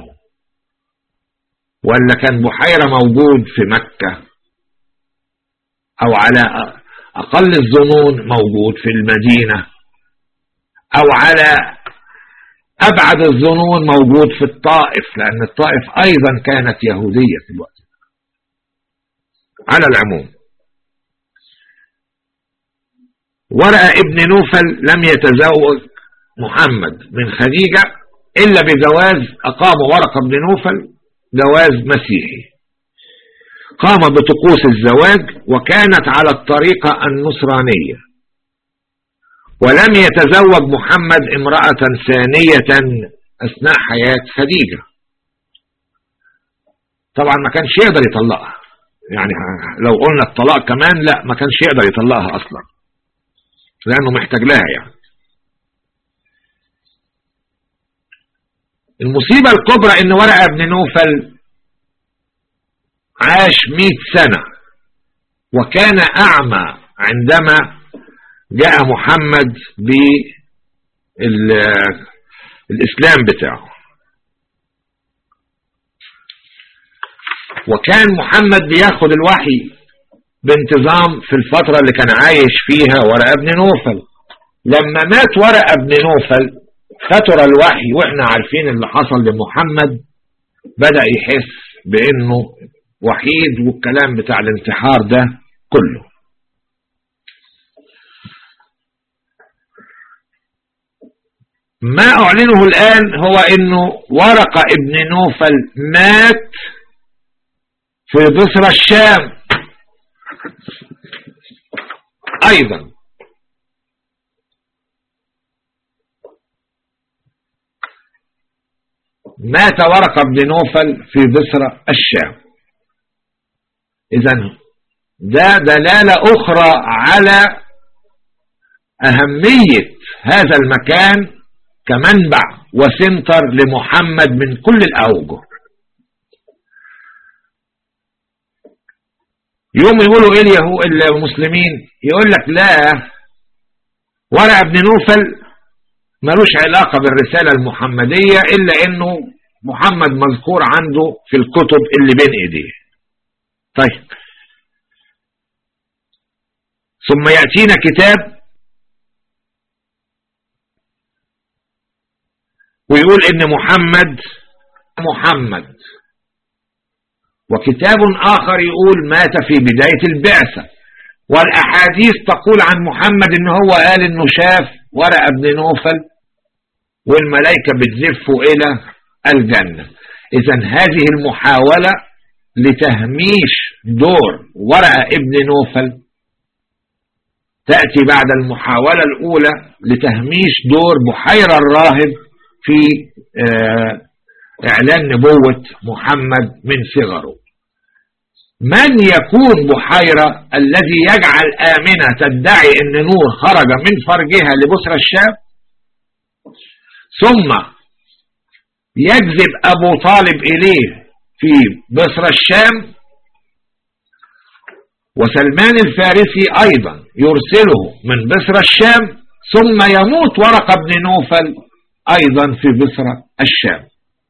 ولا كان بحيرة موجود في مكة أو على أقل الظنون موجود في المدينة أو على أبعد الظنون موجود في الطائف لأن الطائف أيضا كانت يهودية في الوقت على العموم ورأى ابن نوفل لم يتزوج محمد من خديجة إلا بجواز أقام ورقة بن نوفل جواز مسيحي قام بطقوس الزواج وكانت على الطريقة النصرانية ولم يتزوج محمد امرأة ثانية أثناء حياة خديجة طبعا ما كانش يقدر يطلقها يعني لو قلنا الطلاق كمان لا ما كانش يقدر يطلقها اصلا لانه محتاج لها يعني المصيبة الكبرى ان ورقة بن نوفل عاش مئة سنة وكان اعمى عندما جاء محمد بالاسلام بتاعه وكان محمد بياخد الوحي بانتظام في الفترة اللي كان عايش فيها ورقة ابن نوفل لما مات ورقة ابن نوفل فتر الوحي واحنا عارفين اللي حصل لمحمد بدأ يحس بانه وحيد والكلام بتاع الانتحار ده كله ما اعلنه الان هو انه ورقة ابن نوفل مات في بصرى الشام ايضا مات ورقة بن نوفل في بصرى الشام اذا ده دلالة اخرى على اهمية هذا المكان كمنبع وسنتر لمحمد من كل الاوجه يوم يقولوا ايه اليهو المسلمين يقول لك لا ورع بن نوفل ملوش علاقة بالرسالة المحمدية الا انه محمد مذكور عنده في الكتب اللي بين ايديه طيب ثم يأتينا كتاب ويقول ان محمد محمد وكتاب آخر يقول مات في بداية البعثة والأحاديث تقول عن محمد إن هو قال إنه شاف ورقة بن نوفل والملائكة بتزفه إلى الجنة إذا هذه المحاولة لتهميش دور ورقة ابن نوفل تأتي بعد المحاولة الأولى لتهميش دور بحيرة الراهب في إعلان نبوة محمد من صغره من يكون بحيرة الذي يجعل آمنة تدعي أن نور خرج من فرجها لبصرى الشام ثم يجذب أبو طالب إليه في بصرى الشام وسلمان الفارسي أيضا يرسله من بصرى الشام ثم يموت ورقة بن نوفل أيضا في بصرى الشام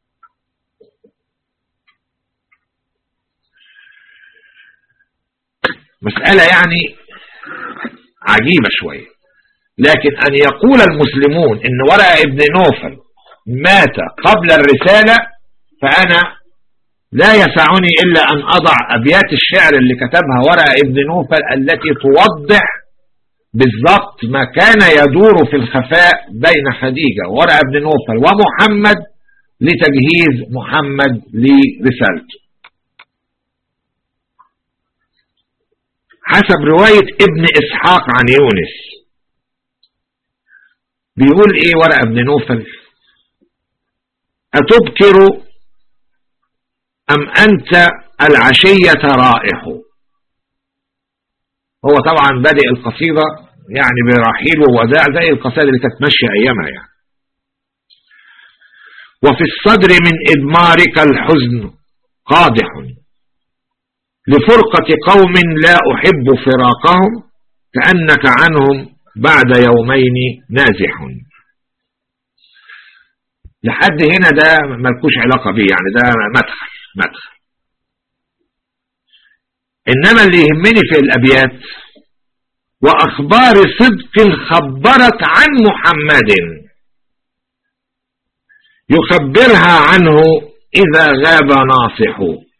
مسألة يعني عجيبة شوية لكن أن يقول المسلمون إن ورقة ابن نوفل مات قبل الرسالة فأنا لا يسعني إلا أن أضع أبيات الشعر اللي كتبها ورقة ابن نوفل التي توضح بالضبط ما كان يدور في الخفاء بين خديجة ورقة ابن نوفل ومحمد لتجهيز محمد لرسالته حسب رواية ابن إسحاق عن يونس بيقول ايه ورقة ابن نوفل أتبكر أم أنت العشية رائح هو طبعا بادئ القصيدة يعني برحيل ووداع زي القصائد اللي كانت ماشية أيامها يعني وفي الصدر من إدمارك الحزن قادح لفرقة قوم لا أحب فراقهم كأنك عنهم بعد يومين نازح لحد هنا ده ملكوش علاقة بيه يعني ده مدخل مدخل إنما اللي يهمني في الأبيات وأخبار صدق خبرت عن محمد يخبرها عنه إذا غاب ناصح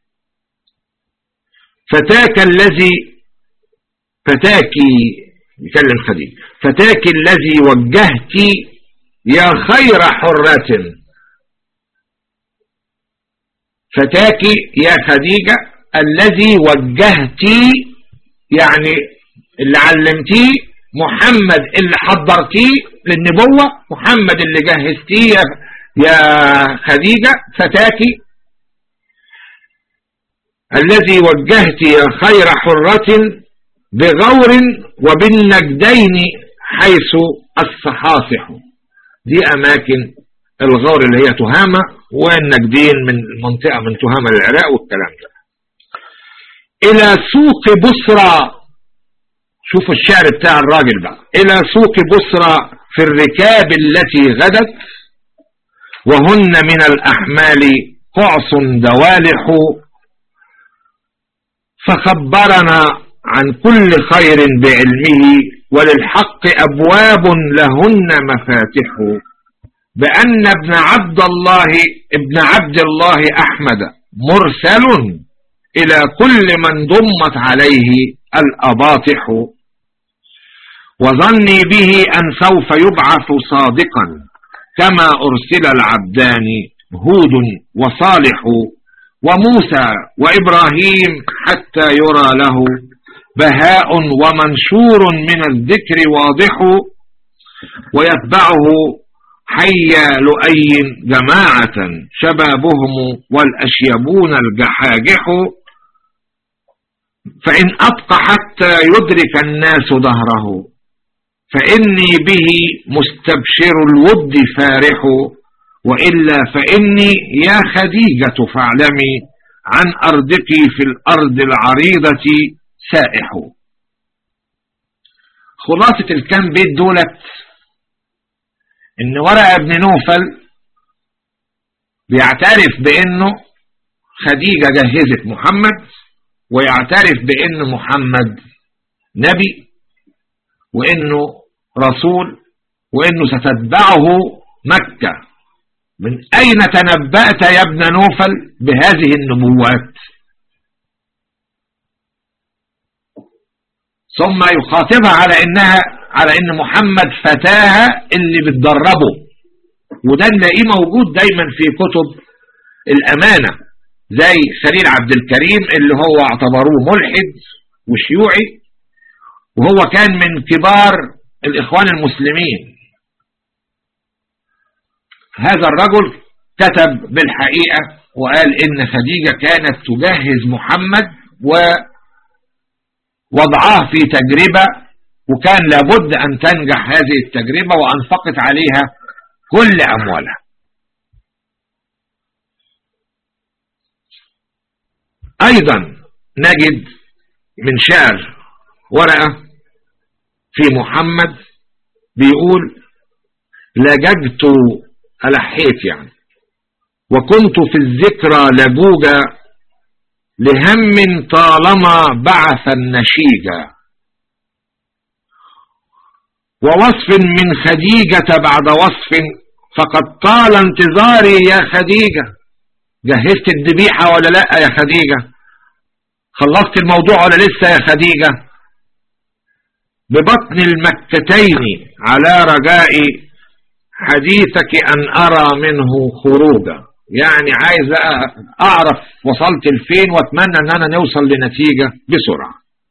فتاك الذي فتاكي يكلم خديج فتاك الذي وجهت يا خير حرة فتاك يا خديجة الذي وجهت يعني اللي علمتيه محمد اللي حضرتيه للنبوة محمد اللي جهزتيه يا خديجة فتاكي الذي وجهت يا خير حرة بغور وبالنجدين حيث الصحاصح دي أماكن الغور اللي هي تهامة والنجدين من منطقة من تهامة للعراق والكلام ده إلى سوق بصرى شوفوا الشعر بتاع الراجل بقى إلى سوق بصرى في الركاب التي غدت وهن من الأحمال قعص دوالح فخبرنا عن كل خير بعلمه وللحق أبواب لهن مفاتح بأن ابن عبد الله ابن عبد الله أحمد مرسل إلى كل من ضمت عليه الأباطح وظني به أن سوف يبعث صادقا كما أرسل العبدان هود وصالح وموسى وإبراهيم حتى يرى له بهاء ومنشور من الذكر واضح ويتبعه حي لؤي جماعة شبابهم والأشيبون الجحاجح فإن أبقى حتى يدرك الناس ظهره فإني به مستبشر الود فارح وإلا فإني يا خديجة فاعلمي عن أرضك في الأرض العريضة سائح خلاصة الكام بيت دولت إن ورقة ابن نوفل بيعترف بأنه خديجة جهزت محمد ويعترف بأن محمد نبي وأنه رسول وأنه ستتبعه مكة من أين تنبأت يا ابن نوفل بهذه النبوات ثم يخاطبها على انها على ان محمد فتاها اللي بتدربه وده نلاقيه موجود دايما في كتب الامانة زي خليل عبد الكريم اللي هو اعتبروه ملحد وشيوعي وهو كان من كبار الاخوان المسلمين هذا الرجل كتب بالحقيقة وقال إن خديجة كانت تجهز محمد ووضعاه في تجربة وكان لابد أن تنجح هذه التجربة وأنفقت عليها كل أموالها أيضا نجد من شعر ورقة في محمد بيقول لججت ألحيت يعني وكنت في الذكرى لجوجا لهم طالما بعث النشيجا ووصف من خديجة بعد وصف فقد طال انتظاري يا خديجة جهزت الذبيحة ولا لا يا خديجة خلصت الموضوع ولا لسه يا خديجة ببطن المكتتين على رجاء حديثك أن أرى منه خروجا يعني عايز أعرف وصلت لفين وأتمنى أن أنا نوصل لنتيجة بسرعة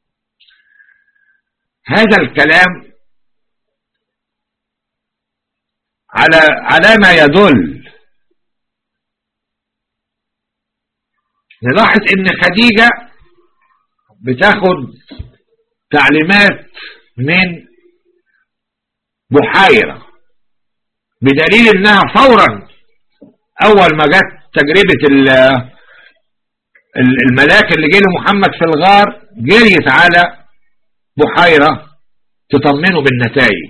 هذا الكلام على على ما يدل نلاحظ ان خديجة بتاخد تعليمات من بحيرة بدليل انها فورا اول ما جت تجربة الملاك اللي جه لمحمد في الغار جريت على بحيرة تطمنه بالنتائج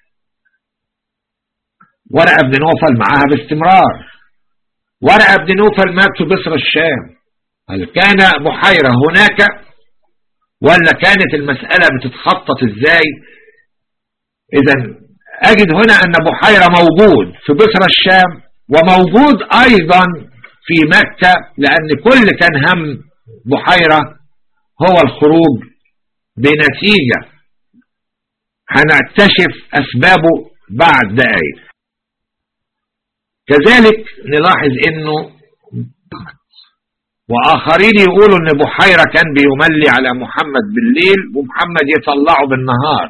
ورقة بن نوفل معاها باستمرار ورقة بن نوفل مات في بصر الشام هل كان بحيرة هناك ولا كانت المسألة بتتخطط ازاي اذا اجد هنا ان بحيرة موجود في بصر الشام وموجود ايضا في مكة لان كل كان هم بحيرة هو الخروج بنتيجة هنكتشف اسبابه بعد دقائق كذلك نلاحظ انه واخرين يقولوا ان بحيرة كان بيملي على محمد بالليل ومحمد يطلعه بالنهار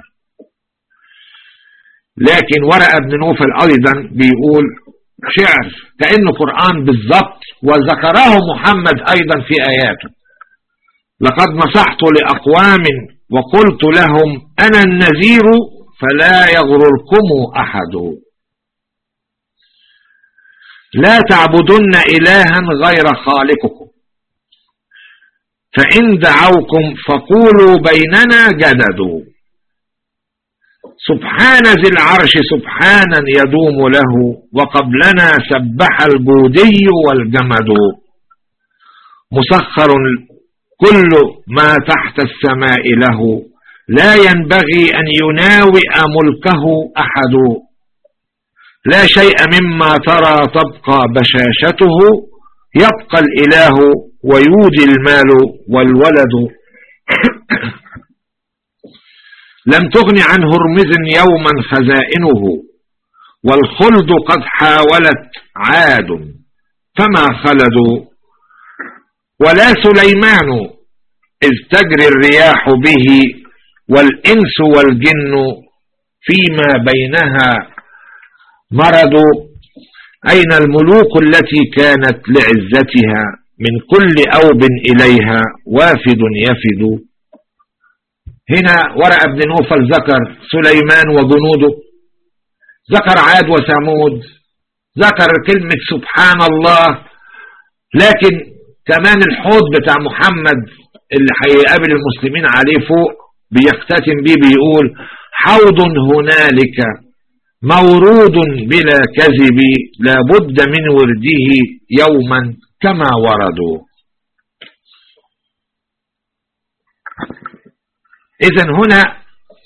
لكن ورقة بن نوفل ايضا بيقول شعر كأنه قرآن بالضبط وذكره محمد ايضا في اياته لقد نصحت لأقوام وقلت لهم أنا النذير فلا يغرركم أحد لا تعبدن إلها غير خالقكم فإن دعوكم فقولوا بيننا جددوا سبحان ذي العرش سبحانا يدوم له وقبلنا سبح الجودي والجمد مسخر كل ما تحت السماء له لا ينبغي أن يناوئ ملكه أحد لا شيء مما ترى تبقى بشاشته يبقى الإله ويوجي المال والولد لم تغن عن هرمز يوما خزائنه والخلد قد حاولت عاد فما خلدوا ولا سليمان إذ تجري الرياح به والإنس والجن فيما بينها مرضوا أين الملوك التي كانت لعزتها من كل أوب إليها وافد يفد هنا ورق بن نوفل ذكر سليمان وجنوده ذكر عاد وثمود ذكر كلمة سبحان الله لكن كمان الحوض بتاع محمد اللي هيقابل المسلمين عليه فوق بيختتم بيه بيقول حوض هنالك مورود بلا كذب لا بد من ورده يوما كما وردوا اذا هنا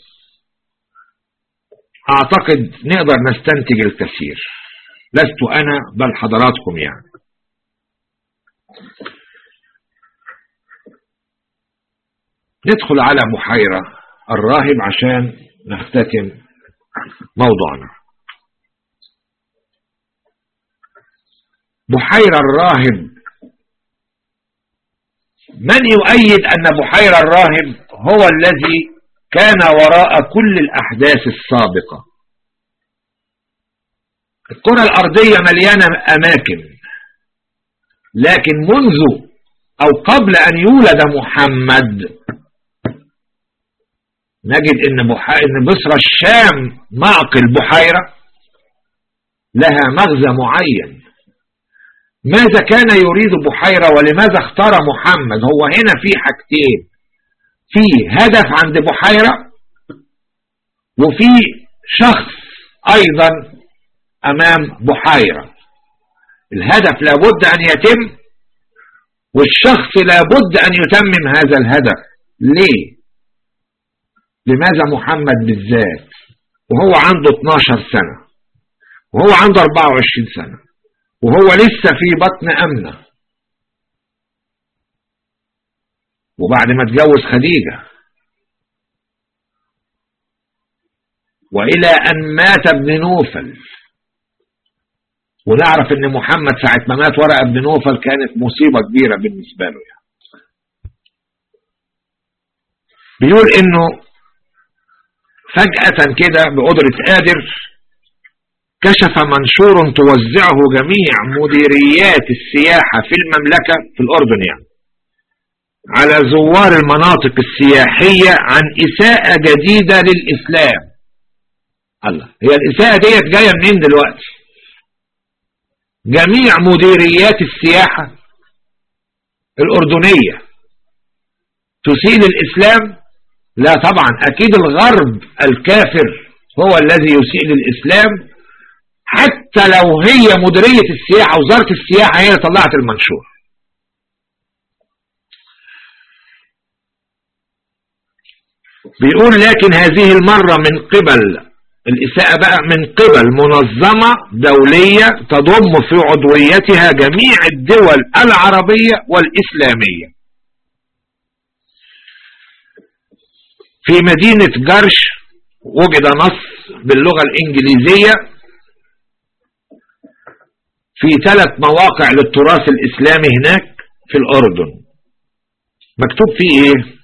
اعتقد نقدر نستنتج الكثير لست انا بل حضراتكم يعني ندخل على محيرة الراهب عشان نختتم موضوعنا بحيرة الراهب من يؤيد أن بحيرة الراهب هو الذي كان وراء كل الأحداث السابقة الكرة الأرضية مليانة أماكن لكن منذ أو قبل أن يولد محمد نجد إن, بحا... إن بصرة الشام معقل بحيرة لها مغزى معين ماذا كان يريد بحيرة ولماذا اختار محمد هو هنا في حاجتين في هدف عند بحيرة وفي شخص أيضا أمام بحيرة الهدف لابد أن يتم والشخص لابد أن يتمم هذا الهدف ليه لماذا محمد بالذات وهو عنده 12 سنة وهو عنده 24 سنة وهو لسه في بطن أمنة وبعد ما اتجوز خديجة وإلى أن مات ابن نوفل ونعرف ان محمد ساعة ما مات ورقة ابن نوفل كانت مصيبة كبيرة بالنسبة له يعني. بيقول انه فجأة كده بقدرة قادر كشف منشور توزعه جميع مديريات السياحة في المملكة في الأردن يعني على زوار المناطق السياحية عن إساءة جديدة للإسلام الله هي الإساءة ديت جاية منين دلوقتي جميع مديريات السياحة الأردنية تسيء الإسلام لا طبعا أكيد الغرب الكافر هو الذي يسيء للإسلام حتى لو هي مديرية السياحة وزارة السياحة هي طلعت المنشور بيقول لكن هذه المرة من قبل الإساءة بقى من قبل منظمة دولية تضم في عضويتها جميع الدول العربية والإسلامية في مدينة جرش وجد نص باللغة الإنجليزية في ثلاث مواقع للتراث الإسلامي هناك في الأردن مكتوب فيه إيه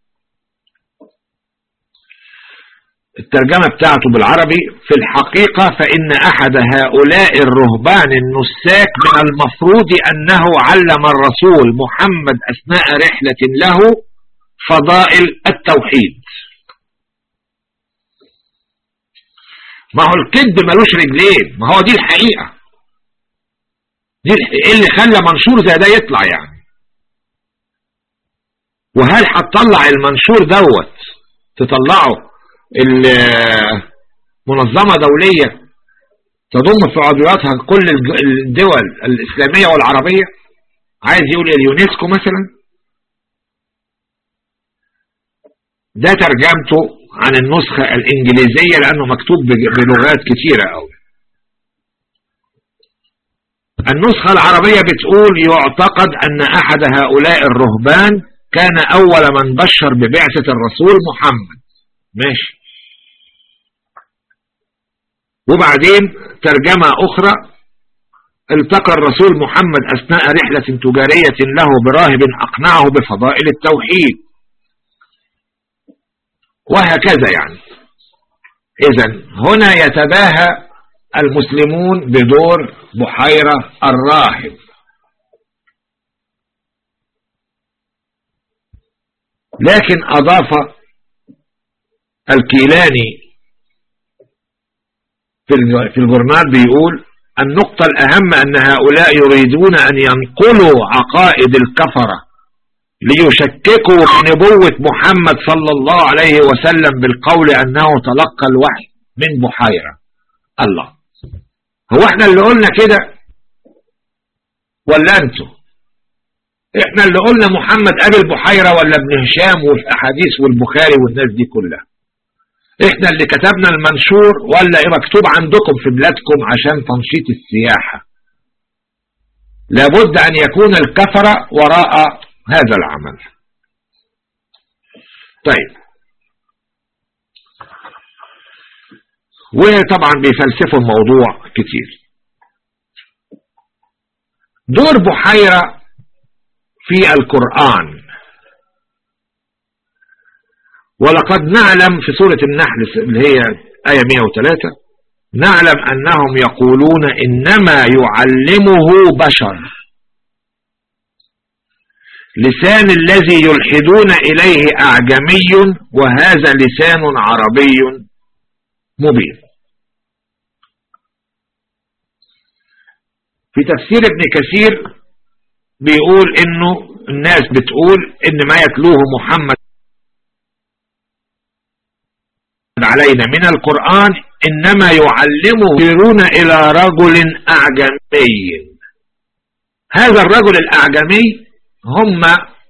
الترجمة بتاعته بالعربي في الحقيقة فإن أحد هؤلاء الرهبان النساك من المفروض أنه علم الرسول محمد أثناء رحلة له فضائل التوحيد ما هو الكذب ملوش رجلين ما هو دي الحقيقة دي ايه اللي خلى منشور زي ده يطلع يعني وهل هتطلع المنشور دوت تطلعه منظمة دولية تضم في عضوياتها كل الدول الإسلامية والعربية عايز يقول اليونسكو مثلا ده ترجمته عن النسخة الإنجليزية لأنه مكتوب بلغات كتيرة أوي النسخة العربية بتقول يعتقد أن أحد هؤلاء الرهبان كان أول من بشر ببعثة الرسول محمد ماشي وبعدين ترجمة أخرى التقى الرسول محمد أثناء رحلة تجارية له براهب أقنعه بفضائل التوحيد وهكذا يعني إذا هنا يتباهى المسلمون بدور بحيرة الراهب لكن أضاف الكيلاني في الجورنال بيقول النقطة الأهم أن هؤلاء يريدون أن ينقلوا عقائد الكفرة ليشككوا في نبوة محمد صلى الله عليه وسلم بالقول أنه تلقى الوحي من بحيرة الله هو احنا اللي قلنا كده ولا انتوا احنا اللي قلنا محمد قابل بحيرة ولا ابن هشام وفي احاديث والبخاري والناس دي كلها احنا اللي كتبنا المنشور ولا ايه مكتوب عندكم في بلادكم عشان تنشيط السياحة لابد ان يكون الكفرة وراء هذا العمل طيب وطبعا بيفلسفوا الموضوع كتير دور بحيرة في القرآن ولقد نعلم في سورة النحل اللي هي آية 103 نعلم أنهم يقولون إنما يعلمه بشر لسان الذي يلحدون إليه أعجمي وهذا لسان عربي مبين في تفسير ابن كثير بيقول انه الناس بتقول ان ما يتلوه محمد علينا من القرآن إنما يعلمه يرون إلى رجل أعجمي هذا الرجل الأعجمي هم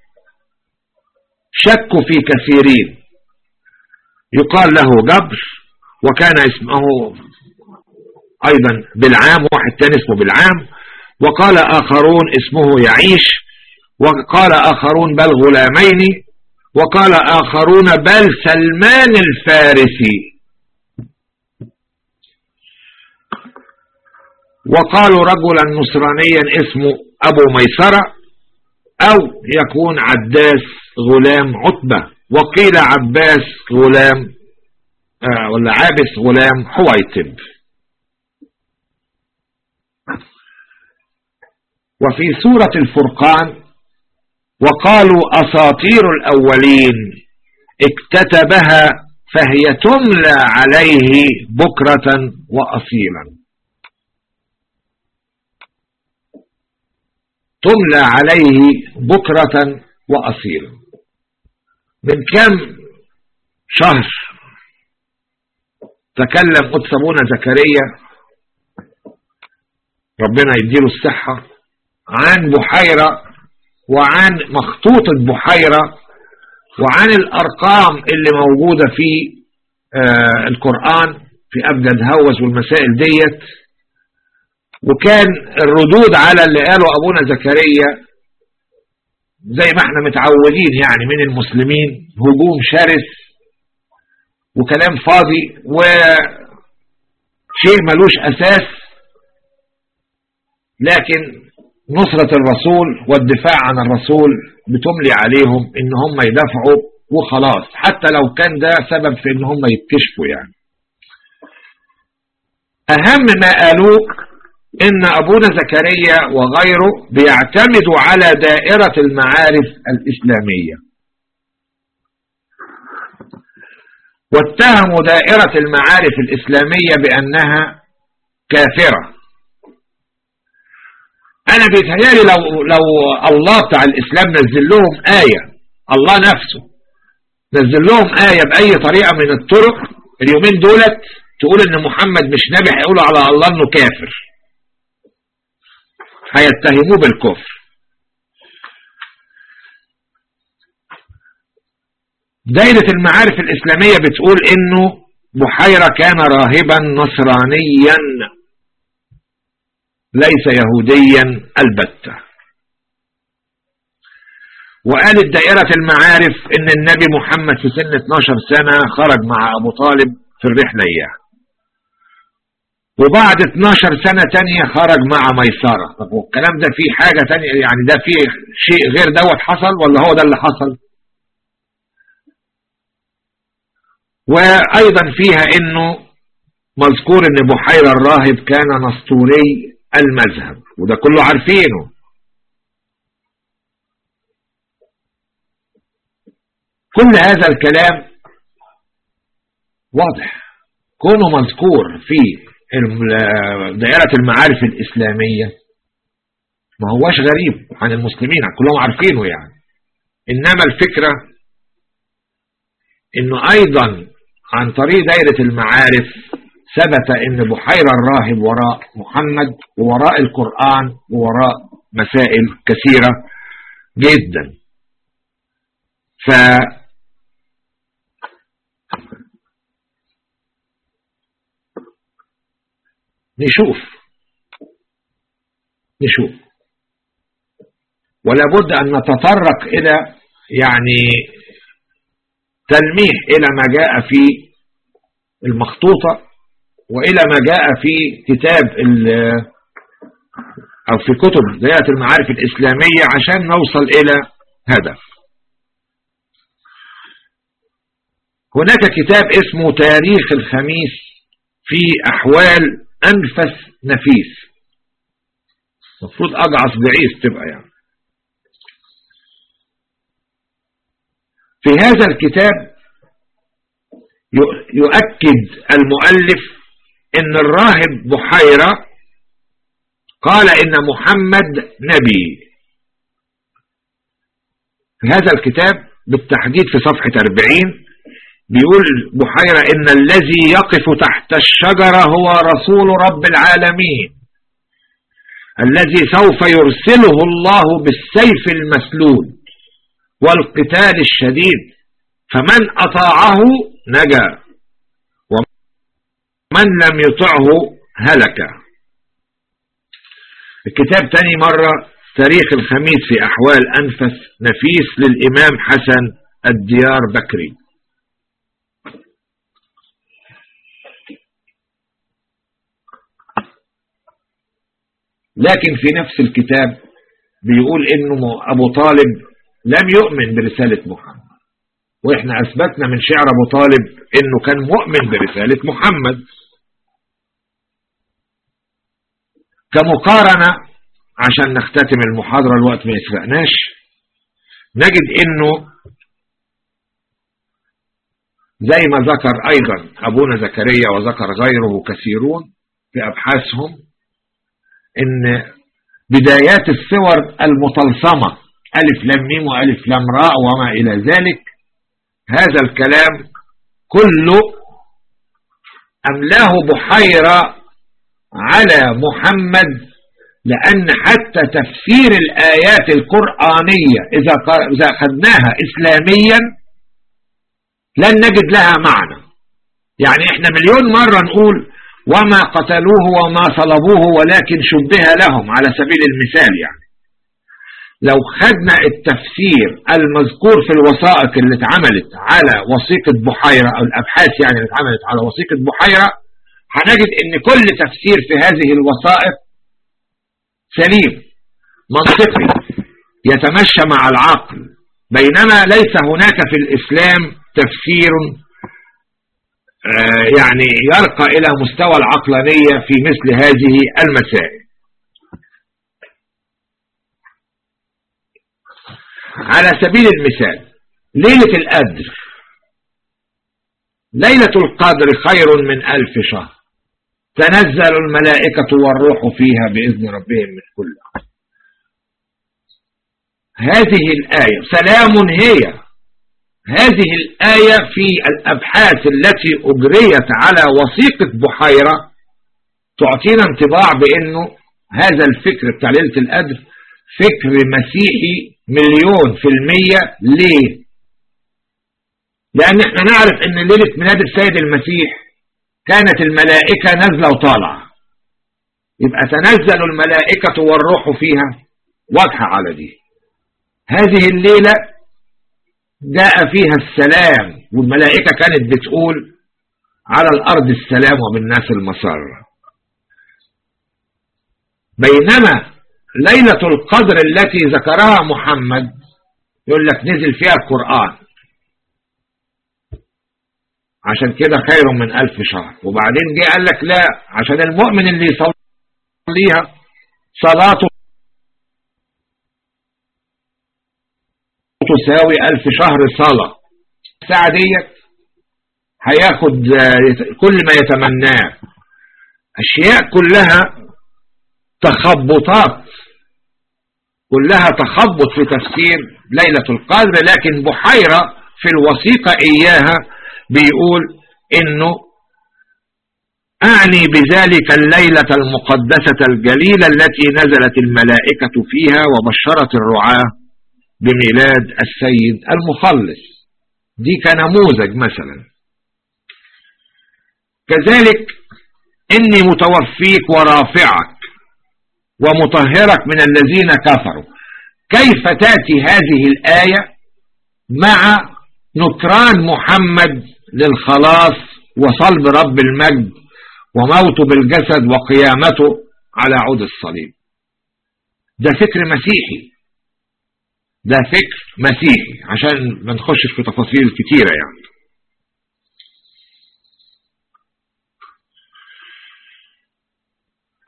شكوا في كثيرين يقال له جبر وكان اسمه أيضا بالعام واحد تاني اسمه بالعام وقال آخرون اسمه يعيش وقال آخرون بل غلامين وقال آخرون بل سلمان الفارسي وقالوا رجلا نصرانيا اسمه أبو ميسرة أو يكون عداس غلام عتبة وقيل عباس غلام آه ولا عابس غلام حويتب وفي سورة الفرقان وقالوا أساطير الأولين اكتتبها فهي تملى عليه بكرة وأصيلا تملى عليه بكرة وأصيلا من كم شهر تكلم قدس زكريا ربنا يديله الصحة عن بحيرة وعن مخطوطة بحيرة وعن الأرقام اللي موجودة في آه القرآن في أبجد هوس والمسائل ديت وكان الردود على اللي قاله أبونا زكريا زي ما احنا متعودين يعني من المسلمين هجوم شرس وكلام فاضي وشيء ملوش أساس لكن نصرة الرسول والدفاع عن الرسول بتملي عليهم ان هم يدافعوا وخلاص حتى لو كان ده سبب في ان هم يتكشفوا يعني اهم ما قالوه ان ابونا زكريا وغيره بيعتمدوا على دائرة المعارف الاسلامية واتهموا دائرة المعارف الاسلامية بانها كافرة انا بيتهيالي لو لو الله بتاع الاسلام نزل لهم آية الله نفسه نزل لهم آية بأي طريقة من الطرق اليومين دولت تقول ان محمد مش نبي هيقولوا على الله انه كافر هيتهموه بالكفر دائرة المعارف الإسلامية بتقول إنه بحيرة كان راهبا نصرانيا ليس يهوديا البتة وقالت دائرة المعارف ان النبي محمد في سن 12 سنة خرج مع ابو طالب في الرحلة اياه وبعد 12 سنة تانية خرج مع ميسرة طب والكلام ده فيه حاجة تانية يعني ده فيه شيء غير دوت حصل ولا هو ده اللي حصل وايضا فيها انه مذكور ان بحيرة الراهب كان نسطوري المذهب وده كله عارفينه كل هذا الكلام واضح كونه مذكور في دائرة المعارف الإسلامية ما هواش غريب عن المسلمين كلهم عارفينه يعني إنما الفكرة إنه أيضا عن طريق دائرة المعارف ثبت ان بحيرة الراهب وراء محمد ووراء القرآن ووراء مسائل كثيرة جدا ف نشوف نشوف ولا بد أن نتطرق إلى يعني تلميح إلى ما جاء في المخطوطة وإلى ما جاء في كتاب أو في كتب ذات المعارف الإسلامية عشان نوصل إلى هدف هناك كتاب اسمه تاريخ الخميس في أحوال أنفس نفيس المفروض أجعص بعيس تبقى يعني في هذا الكتاب يؤكد المؤلف ان الراهب بحيرة قال ان محمد نبي في هذا الكتاب بالتحديد في صفحة 40 بيقول بحيرة ان الذي يقف تحت الشجرة هو رسول رب العالمين الذي سوف يرسله الله بالسيف المسلول والقتال الشديد فمن أطاعه نجا ومن لم يطعه هلك الكتاب تاني مرة تاريخ الخميس في أحوال أنفس نفيس للإمام حسن الديار بكري لكن في نفس الكتاب بيقول انه ابو طالب لم يؤمن برسالة محمد واحنا اثبتنا من شعر ابو طالب انه كان مؤمن برسالة محمد كمقارنة عشان نختتم المحاضرة الوقت ما يسرقناش نجد انه زي ما ذكر ايضا ابونا زكريا وذكر غيره كثيرون في ابحاثهم ان بدايات الصور المطلسمة ألف لام ميم وألف لام راء وما إلى ذلك هذا الكلام كله أملاه بحيرة على محمد لأن حتى تفسير الآيات القرآنية إذا إذا أخذناها إسلاميا لن نجد لها معنى يعني إحنا مليون مرة نقول وما قتلوه وما صلبوه ولكن شبه لهم على سبيل المثال يعني لو خدنا التفسير المذكور في الوثائق اللي اتعملت على وثيقة بحيرة او الابحاث يعني اللي اتعملت على وثيقة بحيرة هنجد ان كل تفسير في هذه الوثائق سليم منطقي يتمشى مع العقل بينما ليس هناك في الاسلام تفسير آه، يعني يرقى إلى مستوى العقلانية في مثل هذه المسائل على سبيل المثال ليلة القدر ليلة القدر خير من ألف شهر تنزل الملائكة والروح فيها بإذن ربهم من كل هذه الآية سلام هي هذه الآية في الأبحاث التي أجريت على وثيقة بحيرة تعطينا انطباع بأنه هذا الفكر بتاع ليلة القدر فكر مسيحي مليون في المية ليه؟ لأن احنا نعرف أن ليلة ميلاد السيد المسيح كانت الملائكة نازلة وطالعة يبقى تنزل الملائكة والروح فيها واضحة على دي هذه الليلة جاء فيها السلام والملائكة كانت بتقول على الأرض السلام وبالناس المسار بينما ليلة القدر التي ذكرها محمد يقول لك نزل فيها القرآن عشان كده خير من ألف شهر وبعدين جه قال لك لا عشان المؤمن اللي يصليها صلاته تساوي ألف شهر صلاة الساعة ديت هياخد كل ما يتمناه أشياء كلها تخبطات كلها تخبط في تفسير ليلة القدر لكن بحيرة في الوثيقة إياها بيقول إنه أعني بذلك الليلة المقدسة الجليلة التي نزلت الملائكة فيها وبشرت الرعاة بميلاد السيد المخلص دي كنموذج مثلا كذلك إني متوفيك ورافعك ومطهرك من الذين كفروا كيف تأتي هذه الآية مع نكران محمد للخلاص وصلب رب المجد وموته بالجسد وقيامته على عود الصليب ده فكر مسيحي ده فكر مسيحي عشان ما نخشش في تفاصيل كتيرة يعني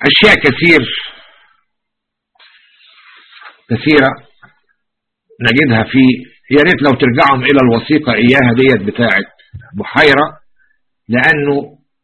أشياء كثير كثيرة نجدها في يا ريت لو ترجعهم إلى الوثيقة إياها ديت بتاعت بحيرة لأنه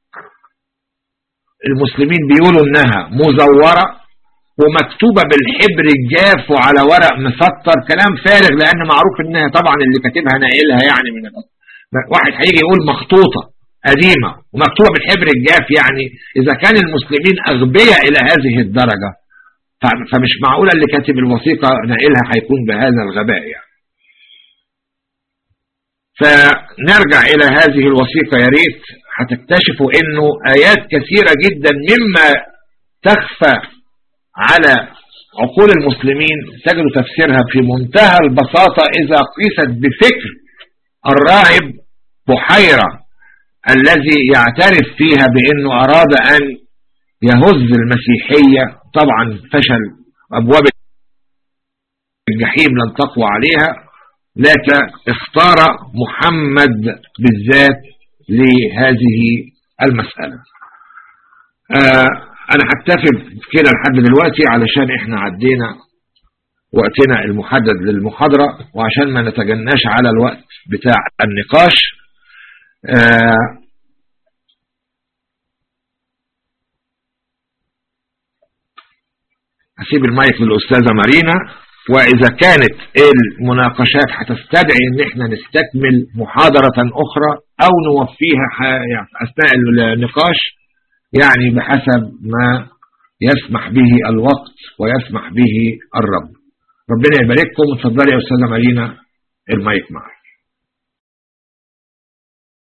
المسلمين بيقولوا إنها مزورة ومكتوبة بالحبر الجاف وعلى ورق مسطر كلام فارغ لأن معروف إنها طبعا اللي كاتبها ناقلها يعني من الأصل واحد هيجي يقول مخطوطة قديمة ومكتوبة بالحبر الجاف يعني إذا كان المسلمين أغبياء إلى هذه الدرجة فمش معقولة اللي كاتب الوثيقة ناقلها هيكون بهذا الغباء يعني فنرجع إلى هذه الوثيقة يا ريت هتكتشفوا إنه آيات كثيرة جدا مما تخفى على عقول المسلمين تجد تفسيرها في منتهى البساطة إذا قيست بفكر الراهب بحيرة الذي يعترف فيها بأنه أراد أن يهز المسيحية طبعا فشل أبواب الجحيم لن تقوى عليها لكن اختار محمد بالذات لهذه المسألة آه أنا هكتفي كده لحد دلوقتي علشان احنا عدينا وقتنا المحدد للمحاضرة وعشان ما نتجناش على الوقت بتاع النقاش آه هسيب المايك للأستاذة مارينا وإذا كانت المناقشات هتستدعي ان احنا نستكمل محاضرة أخرى أو نوفيها أثناء النقاش يعني بحسب ما يسمح به الوقت ويسمح به الرب ربنا يبارككم اتفضلي يا أستاذة مارينا المايك معك